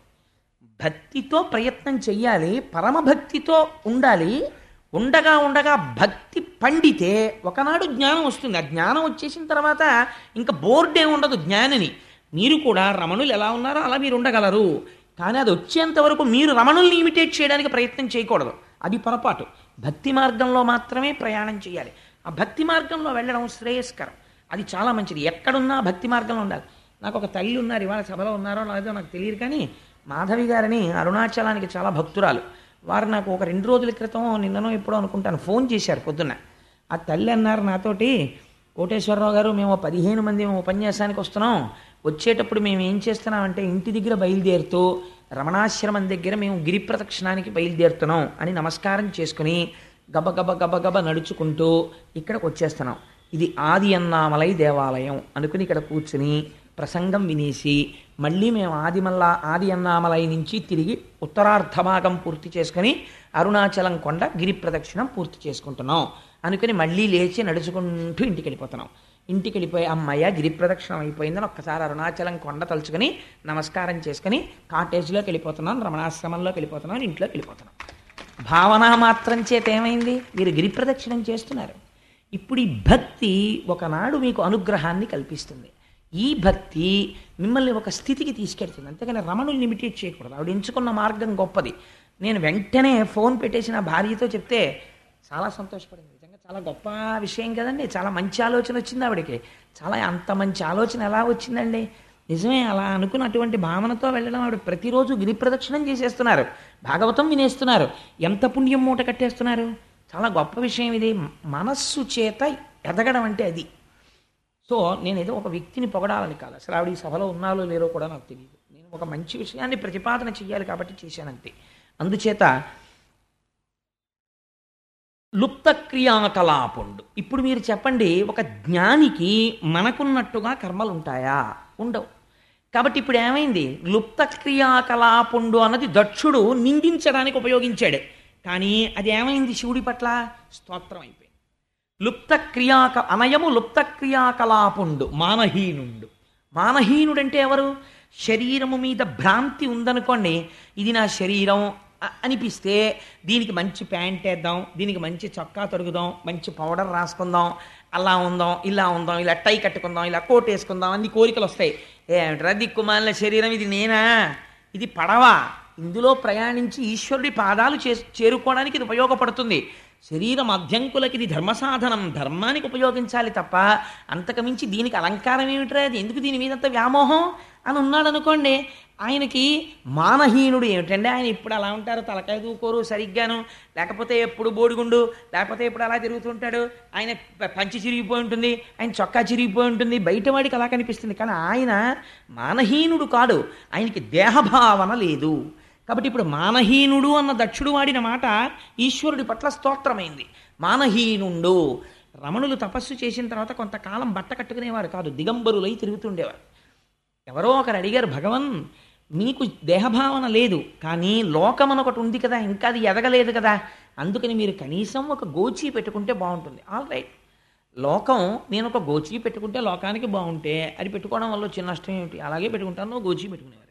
భక్తితో ప్రయత్నం చెయ్యాలి పరమభక్తితో ఉండాలి ఉండగా ఉండగా భక్తి పండితే ఒకనాడు జ్ఞానం వస్తుంది ఆ జ్ఞానం వచ్చేసిన తర్వాత ఇంకా బోర్డే ఉండదు జ్ఞానిని మీరు కూడా రమణులు ఎలా ఉన్నారో అలా మీరు ఉండగలరు కానీ అది వచ్చేంత వరకు మీరు రమణుల్ని ఇమిటేట్ చేయడానికి ప్రయత్నం చేయకూడదు అది పొరపాటు భక్తి మార్గంలో మాత్రమే ప్రయాణం చేయాలి ఆ భక్తి మార్గంలో వెళ్ళడం శ్రేయస్కరం అది చాలా మంచిది ఎక్కడున్నా భక్తి మార్గంలో ఉండాలి నాకు ఒక తల్లి ఉన్నారు ఇవాళ సభలో ఉన్నారో లేదో నాకు తెలియదు కానీ మాధవి గారిని అరుణాచలానికి చాలా భక్తురాలు వారు నాకు ఒక రెండు రోజుల క్రితం నిన్ననో ఎప్పుడో అనుకుంటాను ఫోన్ చేశారు పొద్దున్న ఆ తల్లి అన్నారు నాతోటి కోటేశ్వరరావు గారు మేము పదిహేను మంది మేము ఉపన్యాసానికి వస్తున్నాం వచ్చేటప్పుడు మేము ఏం చేస్తున్నామంటే ఇంటి దగ్గర బయలుదేరుతూ రమణాశ్రమం దగ్గర మేము గిరి ప్రదక్షిణానికి బయలుదేరుతున్నాం అని నమస్కారం చేసుకుని గబ గబ గబ గబ నడుచుకుంటూ ఇక్కడికి వచ్చేస్తున్నాం ఇది ఆది అన్నామలై దేవాలయం అనుకుని ఇక్కడ కూర్చుని ప్రసంగం వినేసి మళ్ళీ మేము ఆదిమల్లా ఆది అన్నామలై నుంచి తిరిగి ఉత్తరార్ధ భాగం పూర్తి చేసుకుని అరుణాచలం కొండ గిరి ప్రదక్షిణం పూర్తి చేసుకుంటున్నాం అనుకుని మళ్ళీ లేచి నడుచుకుంటూ ఇంటికి వెళ్ళిపోతున్నాం ఇంటికి వెళ్ళిపోయి అమ్మయ్య గిరి ప్రదక్షిణం అయిపోయిందని ఒక్కసారి అరుణాచలం కొండ తలుచుకొని నమస్కారం చేసుకుని కాటేజ్లోకి వెళ్ళిపోతున్నాం రమణాశ్రమంలోకి వెళ్ళిపోతున్నాం ఇంట్లోకి వెళ్ళిపోతున్నాం భావన మాత్రం చేత ఏమైంది మీరు గిరి ప్రదక్షిణం చేస్తున్నారు ఇప్పుడు ఈ భక్తి ఒకనాడు మీకు అనుగ్రహాన్ని కల్పిస్తుంది ఈ భక్తి మిమ్మల్ని ఒక స్థితికి తీసుకెళ్తుంది అంతేగాని రమణుల్ని ఇమిటేట్ చేయకూడదు ఆవిడ ఎంచుకున్న మార్గం గొప్పది నేను వెంటనే ఫోన్ పెట్టేసి నా భార్యతో చెప్తే చాలా సంతోషపడింది నిజంగా చాలా గొప్ప విషయం కదండి చాలా మంచి ఆలోచన వచ్చింది ఆవిడకి చాలా అంత మంచి ఆలోచన ఎలా వచ్చిందండి నిజమే అలా అనుకున్నటువంటి భావనతో వెళ్ళడం ఆవిడ ప్రతిరోజు గిరి ప్రదక్షిణం చేసేస్తున్నారు భాగవతం వినేస్తున్నారు ఎంత పుణ్యం మూట కట్టేస్తున్నారు చాలా గొప్ప విషయం ఇది మనస్సు చేత ఎదగడం అంటే అది సో నేను ఏదో ఒక వ్యక్తిని పొగడాలని కాదు అసలు ఆవిడ ఈ సభలో ఉన్నారో లేరో కూడా నాకు తెలియదు నేను ఒక మంచి విషయాన్ని ప్రతిపాదన చెయ్యాలి కాబట్టి చేశానంతే అందుచేత లుప్త క్రియాకలాపుండు ఇప్పుడు మీరు చెప్పండి ఒక జ్ఞానికి మనకున్నట్టుగా కర్మలు ఉంటాయా ఉండవు కాబట్టి ఇప్పుడు ఏమైంది లుప్త క్రియాకలాపుండు అన్నది దక్షుడు నిందించడానికి ఉపయోగించాడు కానీ అది ఏమైంది శివుడి పట్ల స్తోత్రం అయిపోయింది లుప్త క్రియాక అనయము లుప్త క్రియాకలాపుండు మానహీనుండు మానహీనుడంటే ఎవరు శరీరము మీద భ్రాంతి ఉందనుకోండి ఇది నా శరీరం అ- అనిపిస్తే దీనికి మంచి ప్యాంట్ వేద్దాం దీనికి మంచి చొక్కా తొడుగుదాం మంచి పౌడర్ రాసుకుందాం అలా ఉందాం ఇలా ఉందాం ఇలా టై కట్టుకుందాం ఇలా కోట్ వేసుకుందాం అన్ని కోరికలు వస్తాయి ఏమిట్రా దిక్కుమాలిన శరీరం ఇది నేనా ఇది పడవా ఇందులో ప్రయాణించి ఈశ్వరుడి పాదాలు చే చేరుకోవడానికి ఇది ఉపయోగపడుతుంది శరీరం అధ్యంకులకి ఇది ధర్మ సాధనం ధర్మానికి ఉపయోగించాలి తప్ప అంతకుమించి దీనికి అలంకారం ఏమిట్రా అది ఎందుకు దీని మీదంత వ్యామోహం అని ఉన్నాడు అనుకోండి ఆయనకి మానహీనుడు ఏమిటంటే ఆయన ఇప్పుడు అలా ఉంటారు తలకాయ దూకోరు సరిగ్గాను లేకపోతే ఎప్పుడు బోడిగుండు లేకపోతే ఎప్పుడు అలా తిరుగుతుంటాడు ఆయన ప- పంచి చిరిగిపోయి ఉంటుంది ఆయన చొక్కా చిరిగిపోయి ఉంటుంది బయటవాడికి అలా కనిపిస్తుంది కానీ ఆయన మానహీనుడు కాడు ఆయనకి దేహభావన లేదు కాబట్టి ఇప్పుడు మానహీనుడు అన్న దక్షుడు వాడిన మాట ఈశ్వరుడి పట్ల స్తోత్రమైంది మానహీనుండు రమణులు తపస్సు చేసిన తర్వాత కొంతకాలం బట్ట కట్టుకునేవారు కాదు దిగంబరులై తిరుగుతుండేవారు ఎవరో ఒకరు అడిగారు భగవన్ మీకు దేహభావన లేదు కానీ లోకం అని ఒకటి ఉంది కదా ఇంకా అది ఎదగలేదు కదా అందుకని మీరు కనీసం ఒక గోచి పెట్టుకుంటే బాగుంటుంది ఆల్ రైట్ లోకం నేను ఒక గోచి పెట్టుకుంటే లోకానికి బాగుంటే అది పెట్టుకోవడం వల్ల చిన్న నష్టం ఏమిటి అలాగే పెట్టుకుంటాను నువ్వు గోచి పెట్టుకునేవారు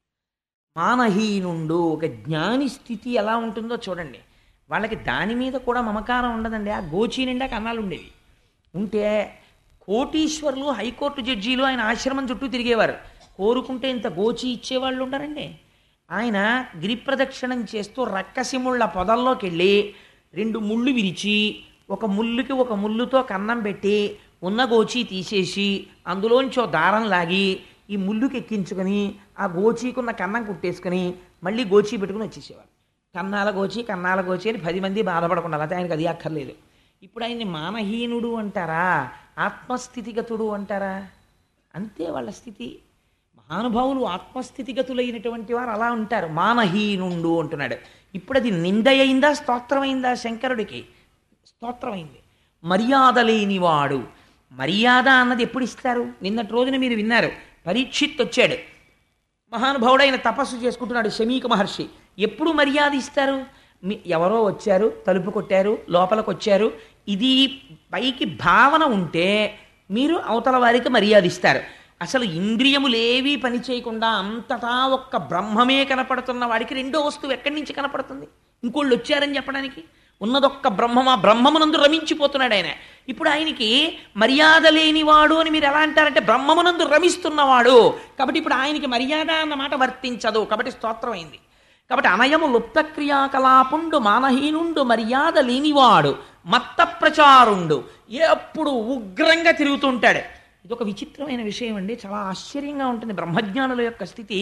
మానహీనుండు ఒక జ్ఞాని స్థితి ఎలా ఉంటుందో చూడండి వాళ్ళకి దాని మీద కూడా మమకారం ఉండదండి ఆ గోచి నిండా కన్నాలు ఉండేవి ఉంటే కోటీశ్వరులు హైకోర్టు జడ్జీలు ఆయన ఆశ్రమం చుట్టూ తిరిగేవారు కోరుకుంటే ఇంత గోచి ఇచ్చేవాళ్ళు ఉండరండి ఆయన గిరి ప్రదక్షిణం చేస్తూ రక్కసిముళ్ళ పొదల్లోకి వెళ్ళి రెండు ముళ్ళు విరిచి ఒక ముళ్ళుకి ఒక ముళ్ళుతో కన్నం పెట్టి ఉన్న గోచి తీసేసి అందులోంచి ఓ దారం లాగి ఈ ముళ్ళుకి ఎక్కించుకొని ఆ గోచీకున్న కన్నం కుట్టేసుకొని మళ్ళీ గోచి పెట్టుకుని వచ్చేసేవారు కన్నాల గోచి కన్నాల గోచి అని పది మంది బాధపడకుండా అయితే ఆయనకు అది అక్కర్లేదు ఇప్పుడు ఆయన్ని మానహీనుడు అంటారా ఆత్మస్థితిగతుడు అంటారా అంతే వాళ్ళ స్థితి మహానుభావులు ఆత్మస్థితిగతులైనటువంటి వారు అలా ఉంటారు మానహీనుండు అంటున్నాడు ఇప్పుడు అది నిందయైందా స్తోత్రమైందా శంకరుడికి స్తోత్రమైంది మర్యాద లేనివాడు మర్యాద అన్నది ఎప్పుడు ఇస్తారు నిన్నటి రోజున మీరు విన్నారు పరీక్షిత్ వచ్చాడు మహానుభావుడైన తపస్సు చేసుకుంటున్నాడు శమీక మహర్షి ఎప్పుడు మర్యాద ఇస్తారు మీ ఎవరో వచ్చారు తలుపు కొట్టారు లోపలికి వచ్చారు ఇది పైకి భావన ఉంటే మీరు అవతల వారికి మర్యాద ఇస్తారు అసలు ఇంద్రియములేవీ పని చేయకుండా అంతటా ఒక్క బ్రహ్మమే కనపడుతున్న వాడికి రెండో వస్తువు ఎక్కడి నుంచి కనపడుతుంది ఇంకోళ్ళు వచ్చారని చెప్పడానికి ఉన్నదొక్క బ్రహ్మం ఆ బ్రహ్మమునందు రమించిపోతున్నాడు ఆయన ఇప్పుడు ఆయనకి మర్యాద లేనివాడు అని మీరు ఎలా అంటారంటే బ్రహ్మమునందు రమిస్తున్నవాడు కాబట్టి ఇప్పుడు ఆయనకి మర్యాద అన్న మాట వర్తించదు కాబట్టి స్తోత్రం అయింది కాబట్టి అనయము లుప్త క్రియాకలాపుండు మానహీనుండు మర్యాద లేనివాడు మత్త ప్రచారుండు ఎప్పుడు ఉగ్రంగా తిరుగుతుంటాడు ఇది ఒక విచిత్రమైన విషయం అండి చాలా ఆశ్చర్యంగా ఉంటుంది బ్రహ్మజ్ఞానుల యొక్క స్థితి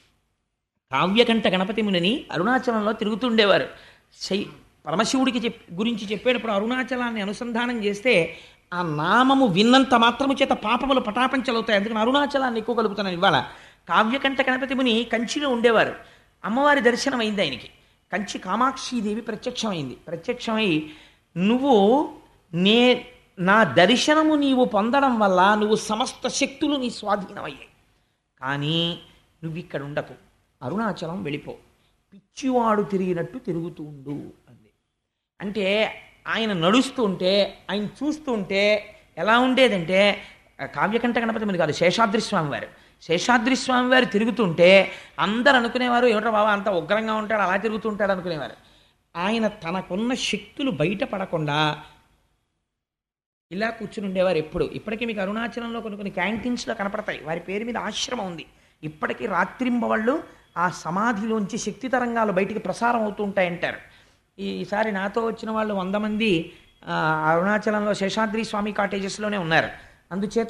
కావ్యకంఠ గణపతి మునిని అరుణాచలంలో తిరుగుతుండేవారు శై పరమశివుడికి చెప్ గురించి చెప్పేటప్పుడు అరుణాచలాన్ని అనుసంధానం చేస్తే ఆ నామము విన్నంత మాత్రము చేత పాపములు పటాపంచలవుతాయి అందుకని అరుణాచలాన్ని ఎక్కువ కలుపుతున్నాను ఇవాళ కావ్యకంఠ గణపతి ముని కంచిలో ఉండేవారు అమ్మవారి దర్శనం అయింది ఆయనకి కంచి కామాక్షీదేవి ప్రత్యక్షమైంది ప్రత్యక్షమై నువ్వు నే నా దర్శనము నీవు పొందడం వల్ల నువ్వు సమస్త శక్తులు నీ స్వాధీనమయ్యాయి కానీ నువ్వు ఇక్కడ ఉండకు అరుణాచలం వెళ్ళిపో పిచ్చివాడు తిరిగినట్టు తిరుగుతూ ఉండు అంది అంటే ఆయన నడుస్తుంటే ఆయన చూస్తుంటే ఎలా ఉండేదంటే ఆ, కావ్యకంఠ గణపతి మీద కాదు శేషాద్రి స్వామి వారు శేషాద్రి స్వామి వారు తిరుగుతుంటే అందరు అనుకునేవారు ఏమిటో బాబా అంత ఉగ్రంగా ఉంటాడు అలా తిరుగుతుంటాడు అనుకునేవారు ఆయన తనకున్న శక్తులు బయటపడకుండా ఇలా కూర్చుని ఉండేవారు ఎప్పుడు ఇప్పటికీ మీకు అరుణాచలంలో కొన్ని కొన్ని క్యాంటీన్స్లో కనపడతాయి వారి పేరు మీద ఆశ్రమం ఉంది ఇప్పటికీ రాత్రింబవళ్ళు ఆ సమాధిలోంచి శక్తి తరంగాలు బయటికి ప్రసారం అవుతూ ఉంటాయంటారు ఈ- ఈసారి నాతో వచ్చిన వాళ్ళు వంద మంది ఆ, అరుణాచలంలో శేషాద్రి స్వామి కాటేజెస్లోనే ఉన్నారు అందుచేత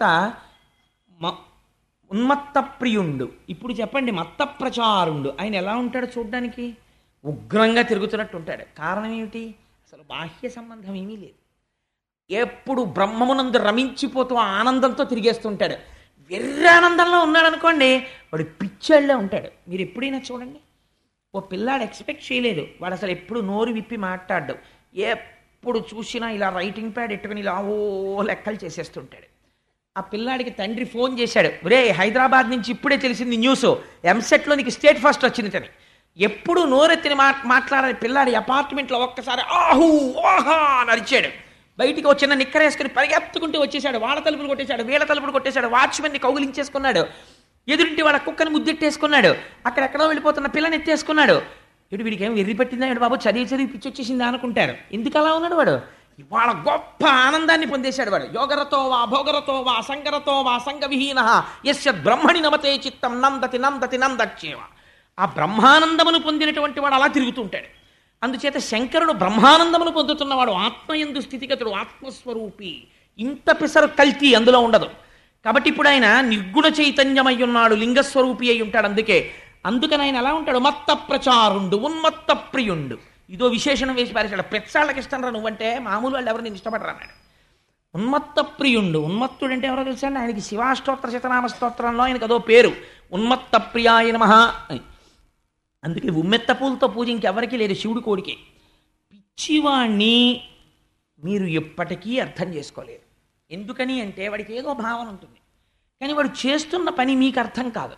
మ ఉన్మత్త ప్రియుండు ఇప్పుడు చెప్పండి మత్త ప్రచారుండు ఆయన ఎలా ఉంటాడో చూడడానికి ఉగ్రంగా తిరుగుతున్నట్టు ఉంటాడు కారణం ఏమిటి అసలు బాహ్య సంబంధం ఏమీ లేదు ఎప్పుడు బ్రహ్మమునందు రమించిపోతూ ఆ ఆనందంతో తిరిగేస్తుంటాడు వెర్రి ఆనందంలో ఉన్నాడు అనుకోండి వాడు పిచ్చాళ్ళే ఉంటాడు మీరు ఎప్పుడైనా చూడండి ఓ పిల్లాడు ఎక్స్పెక్ట్ చేయలేదు వాడు అసలు ఎప్పుడు నోరు విప్పి మాట్లాడ్డు ఎప్పుడు చూసినా ఇలా రైటింగ్ ప్యాడ్ ఎట్టుకుని ఇలా ఓ లెక్కలు చేసేస్తుంటాడు ఆ పిల్లాడికి తండ్రి ఫోన్ చేశాడు రే హైదరాబాద్ నుంచి ఇప్పుడే తెలిసింది న్యూస్ ఎంసెట్లో నీకు స్టేట్ ఫస్ట్ వచ్చింది తని ఎప్పుడు నోరెత్తిని మా మాట్లాడే పిల్లాడి అపార్ట్మెంట్లో ఒక్కసారి ఆహు ఓహా అని అరిచాడు బయటికి వచ్చిన నిక్కరేసుకుని పరిగెత్తుకుంటూ వచ్చేసాడు వాళ్ళ తలుపులు కొట్టేశాడు వీళ్ళ తలుపులు కొట్టేశాడు వాచ్మెన్ని కౌగిలించేసుకున్నాడు ఎదురింటి వాళ్ళ కుక్కని ముద్దెట్టేసుకున్నాడు అక్కడెక్కడో వెళ్ళిపోతున్న పిల్లని ఎత్తేసుకున్నాడు ఇటు వీడికి ఏం వెర్రి పెట్టిందా ఇటు బాబు చదివి చదివి పిచ్చి వచ్చేసిందా అనుకుంటారు ఎందుకు అలా ఉన్నాడు వాడు ఇవాళ గొప్ప ఆనందాన్ని పొందేశాడు వాడు యోగరతో వా భోగరతో వా సంగరతో వా సంగ విహీన యస్య బ్రహ్మణి నమతే చిత్తం నందతి నందతి నందచ్చేవ ఆ బ్రహ్మానందమును పొందినటువంటి వాడు అలా తిరుగుతుంటాడు అందుచేత శంకరుడు బ్రహ్మానందమును పొందుతున్నవాడు ఆత్మయందు స్థితిగతుడు ఆత్మస్వరూపి ఇంత పిసరు కల్తీ అందులో ఉండదు కాబట్టి ఇప్పుడు ఆయన నిర్గుణ చైతన్యమై ఉన్నాడు లింగస్వరూపి అయి ఉంటాడు అందుకే అందుకని ఆయన ఎలా ఉంటాడు మత్త ప్రచారుండు ఉన్మత్త ప్రియుండు ఇదో విశేషణం వేసి పారేశాడు పెచ్చాళ్ళకి ఇష్టం రా నువ్వంటే మామూలు వాళ్ళు ఎవరు నేను ఇష్టపడరా అన్నాడు ఉన్మత్త ప్రియుండు ఉన్మత్తుడు అంటే ఎవరో తెలుసా అండి ఆయనకి శివాష్టోత్తర శతనామ స్తోత్రంలో ఆయనకి అదో పేరు ఉన్మత్త ప్రియాయ నమః అని అందుకే ఉమ్మెత్త పూలతో పూజ ఇంకెవరికి లేదు శివుడి కోడికి పిచ్చివాణ్ణి మీరు ఎప్పటికీ అర్థం చేసుకోలేరు ఎందుకని అంటే వాడికి ఏదో భావన ఉంటుంది కానీ వాడు చేస్తున్న పని మీకు అర్థం కాదు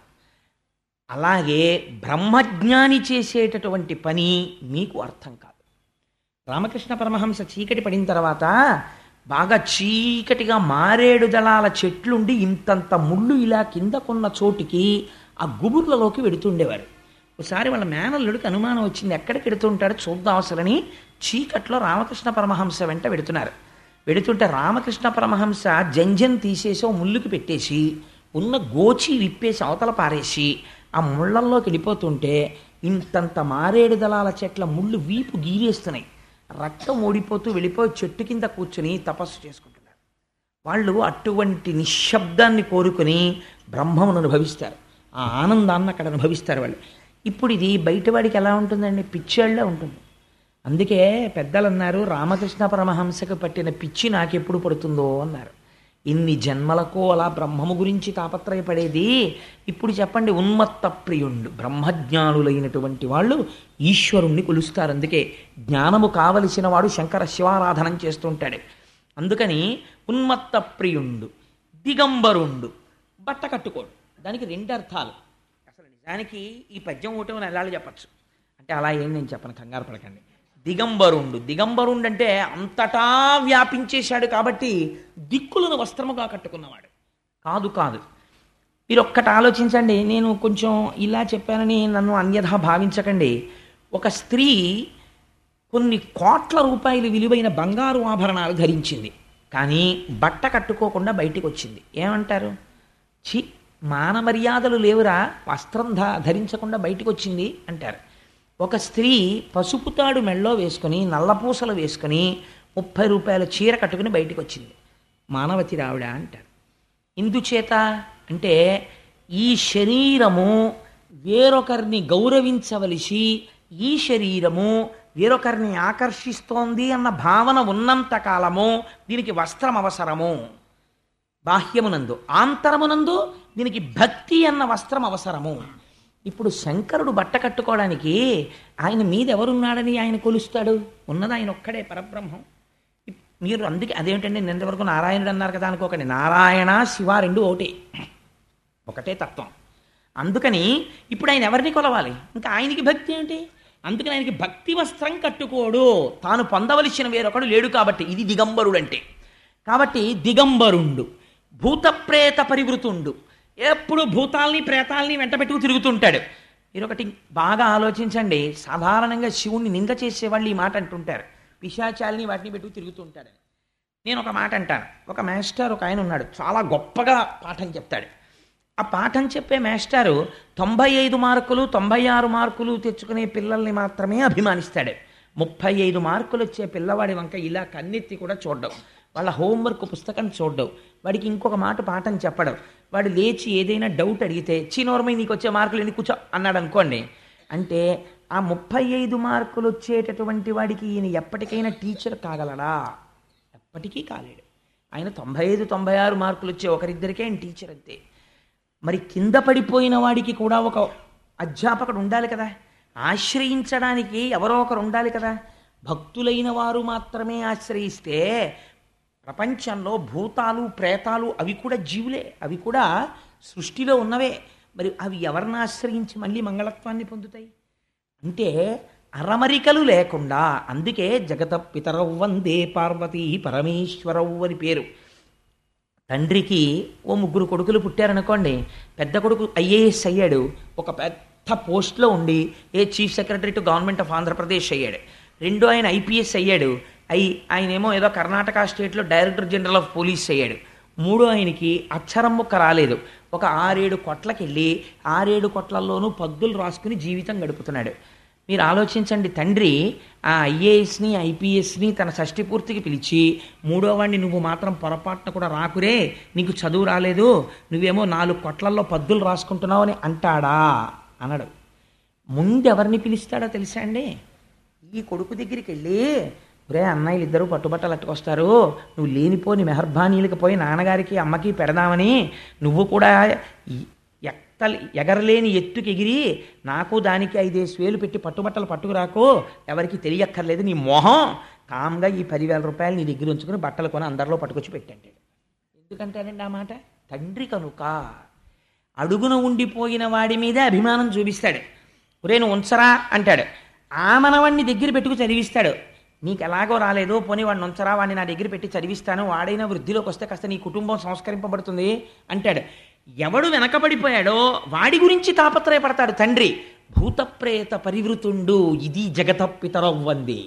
అలాగే బ్రహ్మజ్ఞాని చేసేటటువంటి పని మీకు అర్థం కాదు రామకృష్ణ పరమహంస చీకటి పడిన తర్వాత బాగా చీకటిగా మారేడు దళాల చెట్లుండి ఇంతంత ముళ్ళు ఇలా కిందకున్న చోటికి ఆ గుబుర్లలోకి వెడుతుండేవారు ఒకసారి వాళ్ళ మేనల్లుడికి అనుమానం వచ్చింది ఎక్కడికి వెడుతుంటాడో చూద్దాం అసలని చీకట్లో రామకృష్ణ పరమహంస వెంట వెడుతున్నారు వెడుతుంటే రామకృష్ణ పరమహంస జంజం తీసేసి ఓ ముళ్ళుకి పెట్టేసి ఉన్న గోచి విప్పేసి అవతల పారేసి ఆ ముళ్ళల్లోకి వెళ్ళిపోతుంటే ఇంతంత మారేడు దళాల చెట్ల ముళ్ళు వీపు గీరేస్తున్నాయి రక్తం ఓడిపోతూ వెళ్ళిపోయి చెట్టు కింద కూర్చుని తపస్సు చేసుకుంటున్నారు వాళ్ళు అటువంటి నిశ్శబ్దాన్ని కోరుకుని బ్రహ్మమును అనుభవిస్తారు ఆ ఆనందాన్ని అక్కడ అనుభవిస్తారు వాళ్ళు ఇప్పుడు ఇది బయటవాడికి ఎలా ఉంటుందండి పిచ్చేళ్ళ ఉంటుంది అందుకే పెద్దలు అన్నారు రామకృష్ణ పరమహంసకు పట్టిన పిచ్చి నాకెప్పుడు పడుతుందో అన్నారు ఇన్ని జన్మలకు అలా బ్రహ్మము గురించి తాపత్రయపడేది ఇప్పుడు చెప్పండి ఉన్మత్త ప్రియుండు బ్రహ్మజ్ఞానులైనటువంటి వాళ్ళు ఈశ్వరుణ్ణి కొలుస్తారు అందుకే జ్ఞానము కావలసిన వాడు శంకర శివారాధనం చేస్తుంటాడు అందుకని ఉన్మత్త ప్రియుండు దిగంబరుండు బట్ట కట్టుకోడు దానికి రెండు అర్థాలు అసలు నిజానికి ఈ పద్యం ఒకటి నెలలు చెప్పచ్చు అంటే అలా ఏం నేను చెప్పను కంగారు పడకండి దిగంబరుండు దిగంబరుండు అంటే అంతటా వ్యాపించేశాడు కాబట్టి దిక్కులను వస్త్రముగా కట్టుకున్నవాడు కాదు కాదు మీరు ఒక్కటి ఆలోచించండి నేను కొంచెం ఇలా చెప్పానని నన్ను అన్యథా భావించకండి ఒక స్త్రీ కొన్ని కోట్ల రూపాయలు విలువైన బంగారు ఆభరణాలు ధరించింది కానీ బట్ట కట్టుకోకుండా బయటికి వచ్చింది ఏమంటారు చి మాన మర్యాదలు లేవురా వస్త్రం ధ ధరించకుండా బయటికి వచ్చింది అంటారు ఒక స్త్రీ పసుపు తాడు మెళ్ళో వేసుకొని నల్లపూసలు వేసుకొని ముప్పై రూపాయల చీర కట్టుకుని బయటికి వచ్చింది మానవతి రావిడ అంటారు ఇందుచేత అంటే ఈ శరీరము వేరొకరిని గౌరవించవలసి ఈ శరీరము వేరొకరిని ఆకర్షిస్తోంది అన్న భావన ఉన్నంత కాలము దీనికి వస్త్రం అవసరము బాహ్యమునందు ఆంతరమునందు దీనికి భక్తి అన్న వస్త్రం అవసరము ఇప్పుడు శంకరుడు బట్ట కట్టుకోవడానికి ఆయన మీద ఎవరున్నాడని ఆయన కొలుస్తాడు ఉన్నది ఆయన ఒక్కడే పరబ్రహ్మం ఇప్- మీరు అందుకే అదేంటండి నిన్న వరకు నారాయణుడు అన్నారు కదా అనుకోకండి నారాయణ శివ రెండు ఒకటే ఒకటే తత్వం అందుకని ఇప్పుడు ఆయన ఎవరిని కొలవాలి ఇంకా ఆయనకి భక్తి ఏంటి అందుకని ఆయనకి భక్తి వస్త్రం కట్టుకోడు తాను పొందవలసిన వేరొకడు లేడు కాబట్టి ఇది దిగంబరుడు అంటే కాబట్టి దిగంబరుండు భూతప్రేత పరివృతుండు ఎప్పుడు భూతాల్ని ప్రేతాల్ని వెంట పెట్టుకు తిరుగుతుంటాడు మీరు ఒకటి బాగా ఆలోచించండి సాధారణంగా శివుణ్ణి నింద చేసేవాళ్ళు ఈ మాట అంటుంటారు పిశాచాల్ని వాటిని పెట్టుకు తిరుగుతుంటాడని నేను ఒక మాట అంటాను ఒక మాస్టర్ ఒక ఆయన ఉన్నాడు చాలా గొప్పగా పాఠం చెప్తాడు ఆ పాఠం చెప్పే మాస్టారు తొంభై ఐదు మార్కులు తొంభై ఆరు మార్కులు తెచ్చుకునే పిల్లల్ని మాత్రమే అభిమానిస్తాడు ముప్పై ఐదు మార్కులు వచ్చే పిల్లవాడి వంక ఇలా కన్నెత్తి కూడా చూడడం వాళ్ళ హోంవర్క్ పుస్తకం చూడడం వాడికి ఇంకొక మాట పాఠం చెప్పడం వాడు లేచి ఏదైనా డౌట్ అడిగితే చిన్నోరమై నీకు వచ్చే మార్కులు ఎన్ని కూర్చో అన్నాడు అనుకోండి అంటే ఆ ముప్పై ఐదు మార్కులు వచ్చేటటువంటి వాడికి ఈయన ఎప్పటికైనా టీచర్ కాగలడా ఎప్పటికీ కాలేడు ఆయన తొంభై ఐదు తొంభై ఆరు మార్కులు వచ్చే ఒకరిద్దరికే ఆయన టీచర్ అంతే మరి కింద పడిపోయిన వాడికి కూడా ఒక అధ్యాపకుడు ఉండాలి కదా ఆశ్రయించడానికి ఎవరో ఒకరు ఉండాలి కదా భక్తులైన వారు మాత్రమే ఆశ్రయిస్తే ప్రపంచంలో భూతాలు ప్రేతాలు అవి కూడా జీవులే అవి కూడా సృష్టిలో ఉన్నవే మరి అవి ఎవరిని ఆశ్రయించి మళ్ళీ మంగళత్వాన్ని పొందుతాయి అంటే అరమరికలు లేకుండా అందుకే జగత పితరవ్ వందే పార్వతీ పరమేశ్వరవ్ అని పేరు తండ్రికి ఓ ముగ్గురు కొడుకులు పుట్టారనుకోండి పెద్ద కొడుకు ఐఏఎస్ అయ్యాడు ఒక పెద్ద పోస్ట్లో ఉండి a chief secretary to government of Andhra Pradesh అయ్యాడు రెండో ఆయన ఐపీఎస్ అయ్యాడు అయి ఆయన ఏమో ఏదో కర్ణాటక స్టేట్లో డైరెక్టర్ జనరల్ ఆఫ్ పోలీస్ అయ్యాడు మూడో ఆయనకి అక్షరం ముక్క రాలేదు ఒక ఆరేడు కొట్లకెళ్ళి ఆరేడు కొట్లల్లోనూ పద్దులు రాసుకుని జీవితం గడుపుతున్నాడు మీరు ఆలోచించండి తండ్రి ఆ ఐఏఎస్ని ఐపీఎస్ని తన షష్టి పూర్తికి పిలిచి మూడో వాడిని నువ్వు మాత్రం పొరపాటున కూడా రాకురే నీకు చదువు రాలేదు నువ్వేమో నాలుగు కొట్లల్లో పద్దులు రాసుకుంటున్నావు అని అంటాడా అనడు ముందు ఎవరిని పిలుస్తాడో తెలుసా అండి ఈ కొడుకు దగ్గరికి వెళ్ళి రే అన్నయ్యలు ఇద్దరు పట్టుబట్టలు అట్టుకొస్తారు నువ్వు లేనిపోని మెహర్బానీలకు పోయి నాన్నగారికి అమ్మకి పెడదామని నువ్వు కూడా ఈ- ఎక్కలి ఎగరలేని ఎత్తుకి ఎగిరి నాకు దానికి ఐదేసి వేలు పెట్టి పట్టుబట్టలు పట్టుకురాకు ఎవరికి తెలియక్కర్లేదు నీ మొహం కామ్గా ఈ పదివేల రూపాయలు నీ దగ్గర ఉంచుకుని బట్టలు కొని అందరిలో పట్టుకొచ్చి పెట్టండి ఎందుకంటారండి ఆ మాట తండ్రి కనుక అడుగున ఉండిపోయిన వాడి మీదే అభిమానం చూపిస్తాడు ఒరే నువ్వు ఉంచరా అంటాడు ఆ మనవాణ్ణి దగ్గర పెట్టుకు చదివిస్తాడు నీకు ఎలాగో రాలేదు పోనీ వాడిని ఉంచరా వాడిని నా దగ్గర పెట్టి చదివిస్తాను వాడైనా వృద్ధిలోకి వస్తే కాస్త నీ కుటుంబం సంస్కరింపబడుతుంది అంటాడు ఎవడు వెనకబడిపోయాడో వాడి గురించి తాపత్రయపడతాడు తండ్రి భూతప్రేత పరివృతుండు ఇది జగత పితరవ్వంది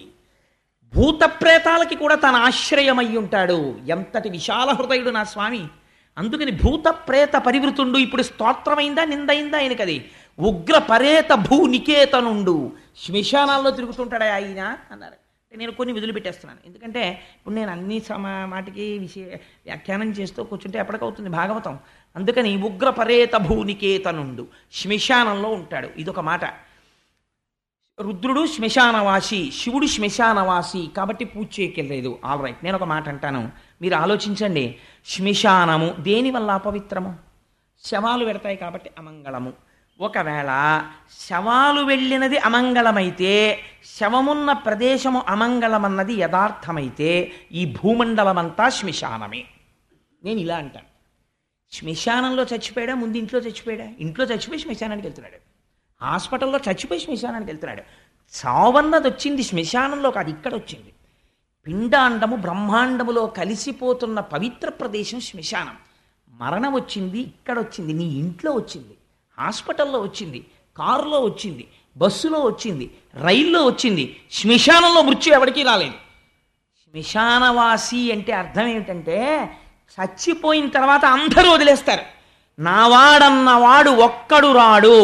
భూత ప్రేతాలకి కూడా తన ఆశ్రయమై ఉంటాడు ఎంతటి విశాల హృదయుడు నా స్వామి అందుకని భూత ప్రేత పరివృతుండు ఇప్పుడు స్తోత్రమైందా నిందైందా ఆయనకది ఉగ్ర పరేత భూ నికేతనుండు శ్మశానాల్లో తిరుగుతుంటాడా ఆయన అన్నారు నేను కొన్ని వదిలిపెట్టేస్తున్నాను ఎందుకంటే ఇప్పుడు నేను అన్ని సమ మాటికి విషయ వ్యాఖ్యానం చేస్తూ కూర్చుంటే ఎప్పటికవుతుంది భాగవతం అందుకని ఉగ్ర పరేత భూనికేతనుండు శ్మశానంలో ఉంటాడు ఇదొక మాట రుద్రుడు శ్మశానవాసి శివుడు శ్మశానవాసి కాబట్టి పూజ చేయకెళ్ళలేదు ఆల్ రైట్ నేను ఒక మాట అంటాను మీరు ఆలోచించండి శ్మశానము దేనివల్ల అపవిత్రము శవాలు పెడతాయి కాబట్టి అమంగళము ఒకవేళ శవాలు వెళ్ళినది అమంగళమైతే శవమున్న ప్రదేశము అమంగళమన్నది యథార్థమైతే ఈ భూమండలమంతా శ్మశానమే నేను ఇలా అంటాను శ్మశానంలో చచ్చిపోయాడా ముందు ఇంట్లో చచ్చిపోయాడా ఇంట్లో చచ్చిపోయి శ్మశానానికి వెళ్తున్నాడు హాస్పిటల్లో చచ్చిపోయి శ్మశానానికి వెళ్తున్నాడు చావన్నది వచ్చింది శ్మశానంలో కాదు ఇక్కడ వచ్చింది పిండాండము బ్రహ్మాండములో కలిసిపోతున్న పవిత్ర ప్రదేశం శ్మశానం మరణం వచ్చింది ఇక్కడ వచ్చింది నీ ఇంట్లో వచ్చింది హాస్పిటల్లో వచ్చింది కారులో వచ్చింది బస్సులో వచ్చింది రైల్లో వచ్చింది శ్మశానంలో మృత్యు ఎవరికీ రాలేదు శ్మశానవాసి అంటే అర్థం ఏమిటంటే చచ్చిపోయిన తర్వాత అందరూ వదిలేస్తారు నావాడన్నవాడు ఒక్కడు రాడు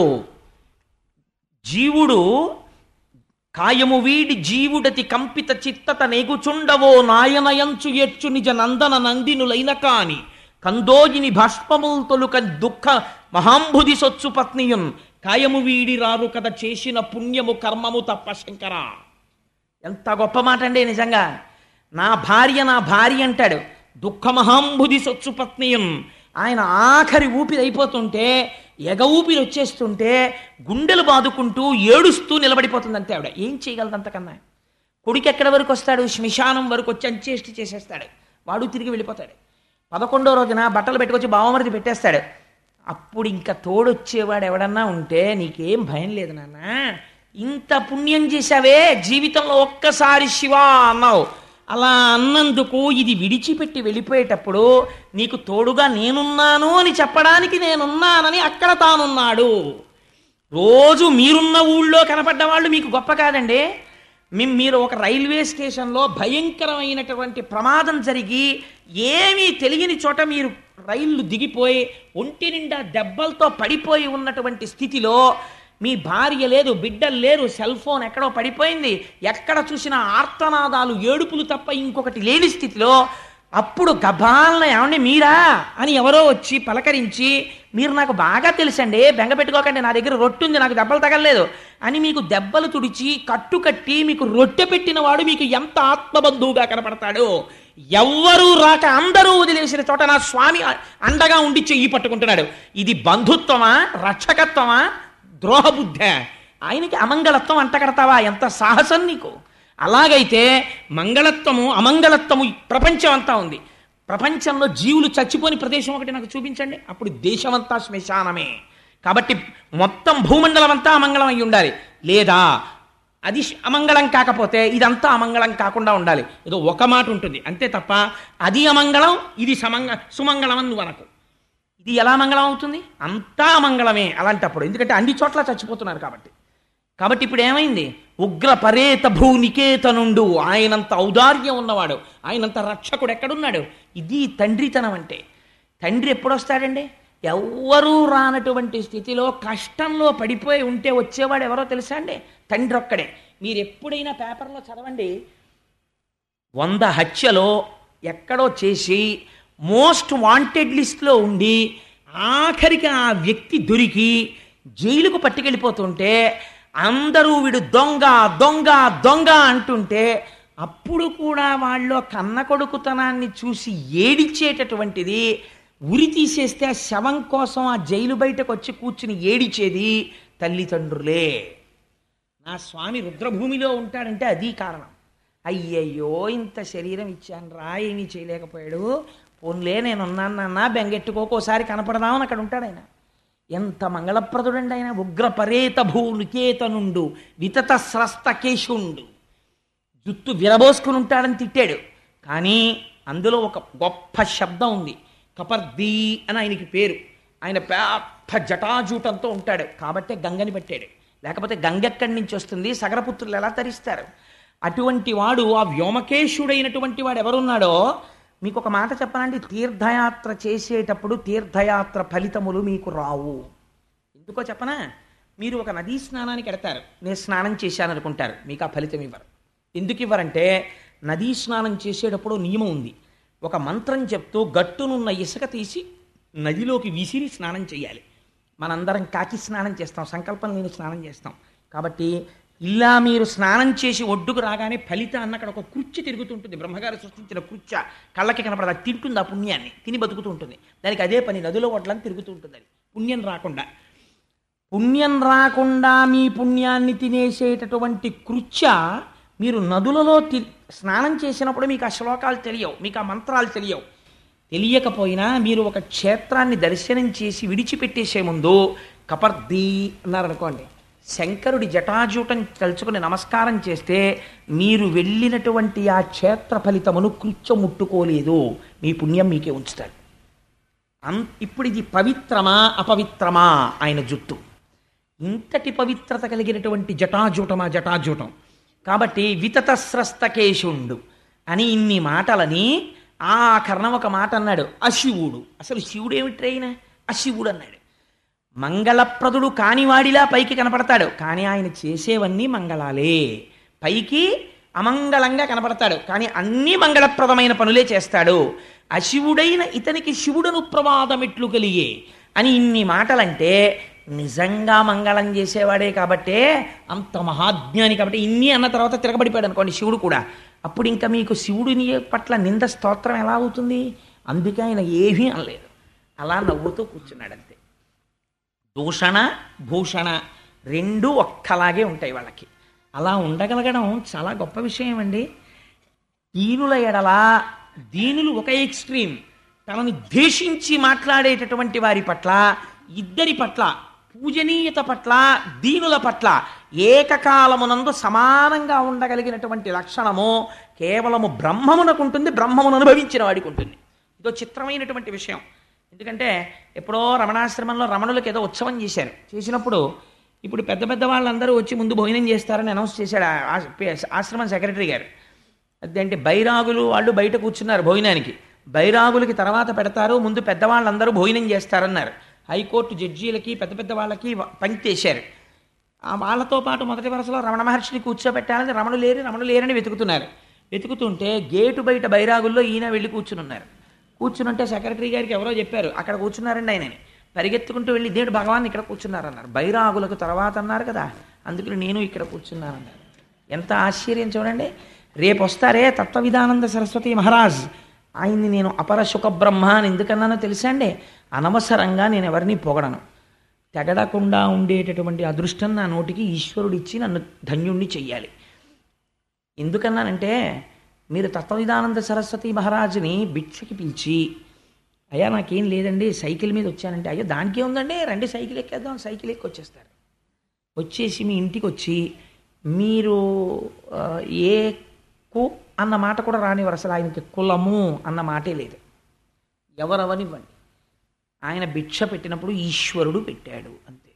జీవుడు కాయము వీడి జీవుడతి కంపిత చిత్తత నెగుచుండవో నాయనయంచు ఎచ్చు నిజ నందన నందినులైన కాని కందోజిని భస్మముల్ తొలుక దుఃఖ మహాంభుది సొచ్చు పత్నియున్ కాయము వీడి రారు కథ చేసిన పుణ్యము కర్మము తప్ప శంకర ఎంత గొప్ప మాట అండి నిజంగా నా భార్య నా భార్య అంటాడు దుఃఖ మహాంభుది సొచ్చు పత్నియం ఆయన ఆఖరి ఊపిరి అయిపోతుంటే ఎగ ఊపిరి వచ్చేస్తుంటే గుండెలు బాదుకుంటూ ఏడుస్తూ నిలబడిపోతుంది అంతే ఆవిడ ఏం చేయగలదు అంతకన్నా కొడుకు ఎక్కడి వరకు వస్తాడు శ్మశానం వరకు వచ్చి అంచేష్టి చేసేస్తాడు వాడు తిరిగి వెళ్ళిపోతాడు పదకొండో రోజున బట్టలు పెట్టుకొచ్చి బావమరిది పెట్టేస్తాడు అప్పుడు ఇంకా తోడొచ్చేవాడు ఎవడన్నా ఉంటే నీకేం భయం లేదు నాన్న ఇంత పుణ్యం చేశావే జీవితంలో ఒక్కసారి శివా అన్నావు అలా అన్నందుకు ఇది విడిచిపెట్టి వెళ్ళిపోయేటప్పుడు నీకు తోడుగా నేనున్నాను అని చెప్పడానికి నేనున్నానని అక్కడ తానున్నాడు రోజు మీరున్న ఊళ్ళో కనపడ్డ వాళ్ళు మీకు గొప్ప కాదండి మీ- మీరు ఒక రైల్వే స్టేషన్లో భయంకరమైనటువంటి ప్రమాదం జరిగి ఏమీ తెలియని చోట మీరు రైళ్లు దిగిపోయి ఒంటి నిండా దెబ్బలతో పడిపోయి ఉన్నటువంటి స్థితిలో మీ భార్య లేదు బిడ్డలు లేరు సెల్ ఫోన్ ఎక్కడో పడిపోయింది ఎక్కడ చూసినా ఆర్తనాదాలు ఏడుపులు తప్ప ఇంకొకటి లేని స్థితిలో అప్పుడు గబాలన ఏమండి మీరా అని ఎవరో వచ్చి పలకరించి మీరు నాకు బాగా తెలుసండి బెంగ పెట్టుకోకండి నా దగ్గర రొట్టె ఉంది నాకు దెబ్బలు తగలలేదు అని మీకు దెబ్బలు తుడిచి కట్టు కట్టి మీకు రొట్టె పెట్టిన వాడు మీకు ఎంత ఆత్మబంధువుగా కనపడతాడు ఎవ్వరూ రాక అందరూ వదిలేసిన చోట నా స్వామి అండగా ఉండి చెయ్యి పట్టుకుంటున్నాడు ఇది బంధుత్వమా రక్షకత్వమా ద్రోహబుద్ధ ఆయనకి అమంగళత్వం అంటగడతావా ఎంత సాహసం నీకు అలాగైతే మంగళత్వము అమంగళత్వము ఈ ప్రపంచం అంతా ఉంది ప్రపంచంలో జీవులు చచ్చిపోని ప్రదేశం ఒకటి నాకు చూపించండి అప్పుడు దేశమంతా శ్మశానమే కాబట్టి మొత్తం భూమండలం అంతా అమంగళం అయి ఉండాలి లేదా అది శ్- అమంగళం కాకపోతే ఇదంతా అమంగళం కాకుండా ఉండాలి ఏదో ఒక మాట ఉంటుంది అంతే తప్ప అది అమంగళం ఇది సమంగ సుమంగళం అని నువ్వు అనకు ఇది ఎలా మంగళం అవుతుంది అంతా మంగళమే అలాంటప్పుడు ఎందుకంటే అన్ని చోట్ల చచ్చిపోతున్నారు కాబట్టి కాబట్టి ఇప్పుడు ఏమైంది ఉగ్ర పరేత భూనికేతనుండు ఆయనంత ఔదార్యం ఉన్నవాడు ఆయనంత రక్షకుడు ఎక్కడున్నాడు ఇది తండ్రితనం అంటే తండ్రి ఎప్పుడొస్తాడండి ఎవ్వరూ రానటువంటి స్థితిలో కష్టంలో పడిపోయి ఉంటే వచ్చేవాడు ఎవరో తెలుసా అండి తండ్రి ఒక్కడే మీరు ఎప్పుడైనా పేపర్లో చదవండి వంద హత్యలో ఎక్కడో చేసి మోస్ట్ వాంటెడ్ లిస్ట్లో ఉండి ఆఖరికి ఆ వ్యక్తి దొరికి జైలుకు పట్టుకెళ్ళిపోతుంటే అందరూ వీడు దొంగ దొంగ దొంగ అంటుంటే అప్పుడు కూడా వాళ్ళు కన్న కొడుకుతనాన్ని చూసి ఏడిచేటటువంటిది ఉరి తీసేస్తే ఆ శవం కోసం ఆ జైలు బయటకు వచ్చి కూర్చుని ఏడిచేది తల్లిదండ్రులే నా స్వామి రుద్రభూమిలో ఉంటాడంటే అది కారణం అయ్యయ్యో ఇంత శరీరం ఇచ్చాను రా ఏమీ చేయలేకపోయాడు పోన్లే నేను ఉన్నాను నాన్న బెంగెట్టుకోకోసారి కనపడదామని అక్కడ ఉంటాడు ఆయన ఎంత మంగళప్రదుడండి ఆయన ఉగ్ర పరేత భూనికేతనుండు వితత స్రస్త కేశుండు జుత్తు విరబోసుకుని ఉంటాడని తిట్టాడు కానీ అందులో ఒక గొప్ప శబ్దం ఉంది కపర్దీ అని ఆయనకి పేరు ఆయన పెద్ద జటాజూటంతో ఉంటాడు కాబట్టే గంగని పెట్టాడు లేకపోతే గంగ ఎక్కడి నుంచి వస్తుంది సగరపుత్రులు ఎలా తరిస్తారు అటువంటి వాడు ఆ వ్యోమకేశుడైనటువంటి వాడు ఎవరున్నాడో మీకు ఒక మాట చెప్పనండి తీర్థయాత్ర చేసేటప్పుడు తీర్థయాత్ర ఫలితములు మీకు రావు ఎందుకో చెప్పనా మీరు ఒక నదీ స్నానానికి ఎడతారు నేను స్నానం చేశాను అనుకుంటారు మీకు ఆ ఫలితం ఇవ్వరు ఎందుకు ఇవ్వరంటే నదీ స్నానం చేసేటప్పుడు నియమం ఉంది ఒక మంత్రం చెప్తూ గట్టునున్న ఇసుక తీసి నదిలోకి విసిరి స్నానం చేయాలి మనందరం కాకి స్నానం చేస్తాం సంకల్పం లేని స్నానం చేస్తాం కాబట్టి ఇలా మీరు స్నానం చేసి ఒడ్డుకు రాగానే ఫలిత అన్న అక్కడ ఒక కుర్చీ తిరుగుతుంటుంది బ్రహ్మగారు సృష్టించిన కుర్చ కళ్ళకి కనపడదు అది తింటుంది ఆ పుణ్యాన్ని తిని బతుకుతూ ఉంటుంది దానికి అదే పని నదిలో ఒడ్లని తిరుగుతూ ఉంటుంది అది పుణ్యం రాకుండా పుణ్యం రాకుండా మీ పుణ్యాన్ని తినేసేటటువంటి కృత్య మీరు నదులలో తి స్నానం చేసినప్పుడు మీకు ఆ శ్లోకాలు తెలియవు మీకు ఆ మంత్రాలు తెలియవు తెలియకపోయినా మీరు ఒక క్షేత్రాన్ని దర్శనం చేసి విడిచిపెట్టేసే ముందు కపర్ది అన్నారనుకోండి శంకరుడి జటాజూటం తలుచుకుని నమస్కారం చేస్తే మీరు వెళ్ళినటువంటి ఆ క్షేత్ర ఫలితమును కృత్య ముట్టుకోలేదు మీ పుణ్యం మీకే ఉంచుతాడు అం ఇప్పుడు ఇది పవిత్రమా అపవిత్రమా ఆయన జుట్టు ఇంతటి పవిత్రత కలిగినటువంటి జటాజూటమా జటాజూటం కాబట్టి వితతస్రస్తకేశుండు అని ఇన్ని మాటలని ఆ కర్ణం ఒక మాట అన్నాడు అశివుడు అసలు శివుడు ఏమిట్రైన అశివుడు అన్నాడు మంగళప్రదుడు కానివాడిలా పైకి కనపడతాడు కానీ ఆయన చేసేవన్నీ మంగళాలే పైకి అమంగళంగా కనపడతాడు కానీ అన్ని మంగళప్రదమైన పనులే చేస్తాడు అశివుడైన ఇతనికి శివుడను ప్రమాదమెట్లు కలిగే అని ఇన్ని మాటలంటే నిజంగా మంగళం చేసేవాడే కాబట్టే అంత మహాజ్ఞాని కాబట్టి ఇన్ని అన్న తర్వాత తిరగబడిపోయాడు అనుకోండి శివుడు కూడా అప్పుడు ఇంకా మీకు శివుడిని పట్ల నింద స్తోత్రం ఎలా అవుతుంది అందుకే ఆయన ఏమీ అనలేదు అలా నవ్వుతూ కూర్చున్నాడు అంతే దూషణ భూషణ రెండూ ఒక్కలాగే ఉంటాయి వాళ్ళకి అలా ఉండగలగడం చాలా గొప్ప విషయం అండి దీనుల ఎడల దీనులు ఒక ఎక్స్ట్రీమ్ తనని ద్వేషించి మాట్లాడేటటువంటి వారి పట్ల ఇద్దరి పట్ల పూజనీయత పట్ల దీనుల పట్ల ఏకకాలమునందు సమానంగా ఉండగలిగినటువంటి లక్షణము కేవలము బ్రహ్మమునకు ఉంటుంది బ్రహ్మమును అనుభవించిన వాడికి ఉంటుంది ఇదో చిత్రమైనటువంటి విషయం ఎందుకంటే ఎప్పుడో రమణాశ్రమంలో రమణులకు ఏదో ఉత్సవం చేశారు చేసినప్పుడు ఇప్పుడు పెద్ద పెద్ద వాళ్ళందరూ వచ్చి ముందు భోజనం చేస్తారని అనౌన్స్ చేశాడు ఆ- ఆ- ఆశ్రమం సెక్రటరీ గారు అదేంటి బైరాగులు వాళ్ళు బయట కూర్చున్నారు భోజనానికి బైరాగులకి తర్వాత పెడతారు ముందు పెద్దవాళ్ళందరూ భోజనం చేస్తారన్నారు హైకోర్టు జడ్జీలకి పెద్ద పెద్ద వాళ్ళకి వ- పంక్తి వేశారు ఆ వాళ్ళతో పాటు మొదటి వరుసలో రమణ మహర్షిని కూర్చోబెట్టాలని రమణు లేరు రమణు లేరని వెతుకుతున్నారు వెతుకుతుంటే గేటు బయట బైరాగుల్లో ఈయన వెళ్ళి కూర్చుని ఉన్నారు కూర్చునుంటే సెక్రటరీ గారికి ఎవరో చెప్పారు అక్కడ కూర్చున్నారండి ఆయనని పరిగెత్తుకుంటూ వెళ్ళి దేవుడు భగవాన్ ఇక్కడ కూర్చున్నారన్నారు బైరాగులకు తర్వాత అన్నారు కదా అందుకని నేను ఇక్కడ కూర్చున్నానన్నారు ఎంత ఆశ్చర్యం చూడండి రేపు వస్తారే తత్వవిధానంద సరస్వతి మహారాజ్ ఆయన్ని నేను అపర సుఖ బ్రహ్మ అని ఎందుకన్నానో తెలుసా అండి అనవసరంగా నేను ఎవరిని పొగడను తెగడకుండా ఉండేటటువంటి అదృష్టం నా నోటికి ఈశ్వరుడు ఇచ్చి నన్ను ధన్యుణ్ణి చెయ్యాలి ఎందుకన్నానంటే మీరు తత్వవిధానంద సరస్వతి మహారాజుని భిక్షకి పిలిచి అయ్యా నాకేం లేదండి సైకిల్ మీద వచ్చానంటే అయ్యో దానికే ఉందండి రండి సైకిల్ ఎక్కేద్దాం సైకిల్ ఎక్కి వచ్చేస్తారు వచ్చేసి మీ ఇంటికి వచ్చి మీరు ఆ, ఏ కు అన్న మాట కూడా రానివ్వరు అసలు ఆయనకి కులము అన్న మాటే లేదు ఎవరెవనివ్వండి ఆయన భిక్ష పెట్టినప్పుడు ఈశ్వరుడు పెట్టాడు అంతే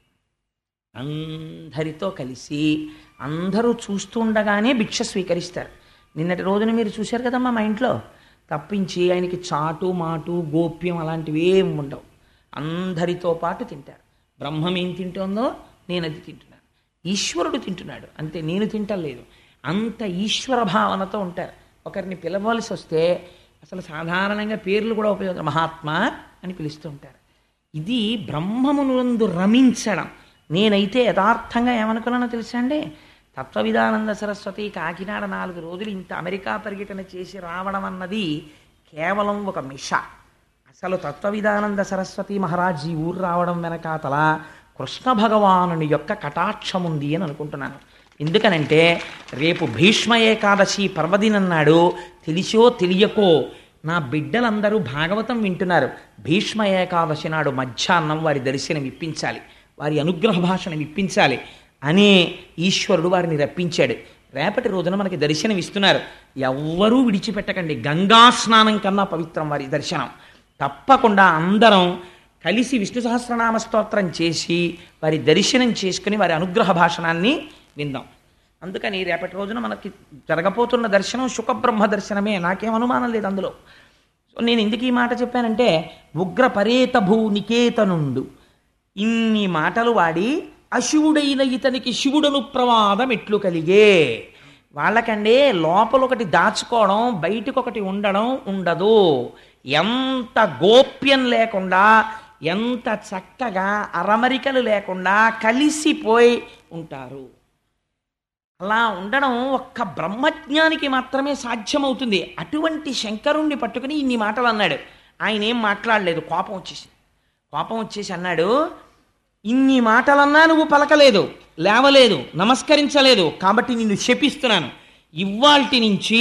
అందరితో కలిసి అందరూ చూస్తుండగానే భిక్ష స్వీకరిస్తారు నిన్నటి రోజున మీరు చూశారు కదమ్మా మా ఇంట్లో తప్పించి ఆయనకి చాటు మాటు గోప్యం అలాంటివి ఏం ఉండవు అందరితో పాటు తింటారు బ్రహ్మం ఏం తింటోందో నేను అది తింటున్నాను ఈశ్వరుడు తింటున్నాడు అంతే నేను తింటలేదు అంత ఈశ్వర భావనతో ఉంటారు ఒకరిని పిలవలసి వస్తే అసలు సాధారణంగా పేర్లు కూడా ఉపయోగం మహాత్మా అని పిలుస్తూ ఉంటారు ఇది బ్రహ్మమునందు రమించడం నేనైతే యథార్థంగా ఏమనుకున్నానో తెలుసా అండి తత్వవిధానంద సరస్వతి కాకినాడ నాలుగు రోజులు ఇంత అమెరికా పర్యటన చేసి రావడం అన్నది కేవలం ఒక మిష అసలు తత్వవిధానంద సరస్వతి మహారాజ్ ఈ ఊరు రావడం వెనకాతల కృష్ణ భగవానుని యొక్క కటాక్షం ఉంది అని అనుకుంటున్నాను ఎందుకనంటే రేపు భీష్మ ఏకాదశి పర్వదినం నాడు తెలిసో తెలియకో నా బిడ్డలందరూ భాగవతం వింటున్నారు భీష్మ ఏకాదశి నాడు మధ్యాహ్నం వారి దర్శనం ఇప్పించాలి వారి అనుగ్రహ భాషను ఇప్పించాలి అనే ఈశ్వరుడు వారిని రప్పించాడు రేపటి రోజున మనకి దర్శనం ఇస్తున్నారు ఎవ్వరూ విడిచిపెట్టకండి గంగా స్నానం కన్నా పవిత్రం వారి దర్శనం తప్పకుండా అందరం కలిసి విష్ణు సహస్రనామ స్తోత్రం చేసి వారి దర్శనం చేసుకుని వారి అనుగ్రహ భాషణాన్ని విందాం అందుకని రేపటి రోజున మనకి జరగబోతున్న దర్శనం సుఖబ్రహ్మ దర్శనమే నాకేం అనుమానం లేదు అందులో సో నేను ఎందుకు ఈ మాట చెప్పానంటే ఉగ్ర పరేత భూ నికేతనుండు ఇన్ని మాటలు వాడి అశివుడైన ఇతనికి శివుడను ప్రమాదం ఎట్లు కలిగే వాళ్ళకండి లోపల ఒకటి దాచుకోవడం బయటకు ఒకటి ఉండడం ఉండదు ఎంత గోప్యం లేకుండా ఎంత చక్కగా అరమరికలు లేకుండా కలిసిపోయి ఉంటారు అలా ఉండడం ఒక్క బ్రహ్మజ్ఞానికి మాత్రమే సాధ్యమవుతుంది అటువంటి శంకరుణ్ణి పట్టుకుని ఇన్ని మాటలు అన్నాడు ఆయన ఏం మాట్లాడలేదు కోపం వచ్చేసి కోపం వచ్చేసి అన్నాడు ఇన్ని మాటలన్నా నువ్వు పలకలేదు లేవలేదు నమస్కరించలేదు కాబట్టి నిన్ను శపిస్తున్నాను ఇవాల్టి నుంచి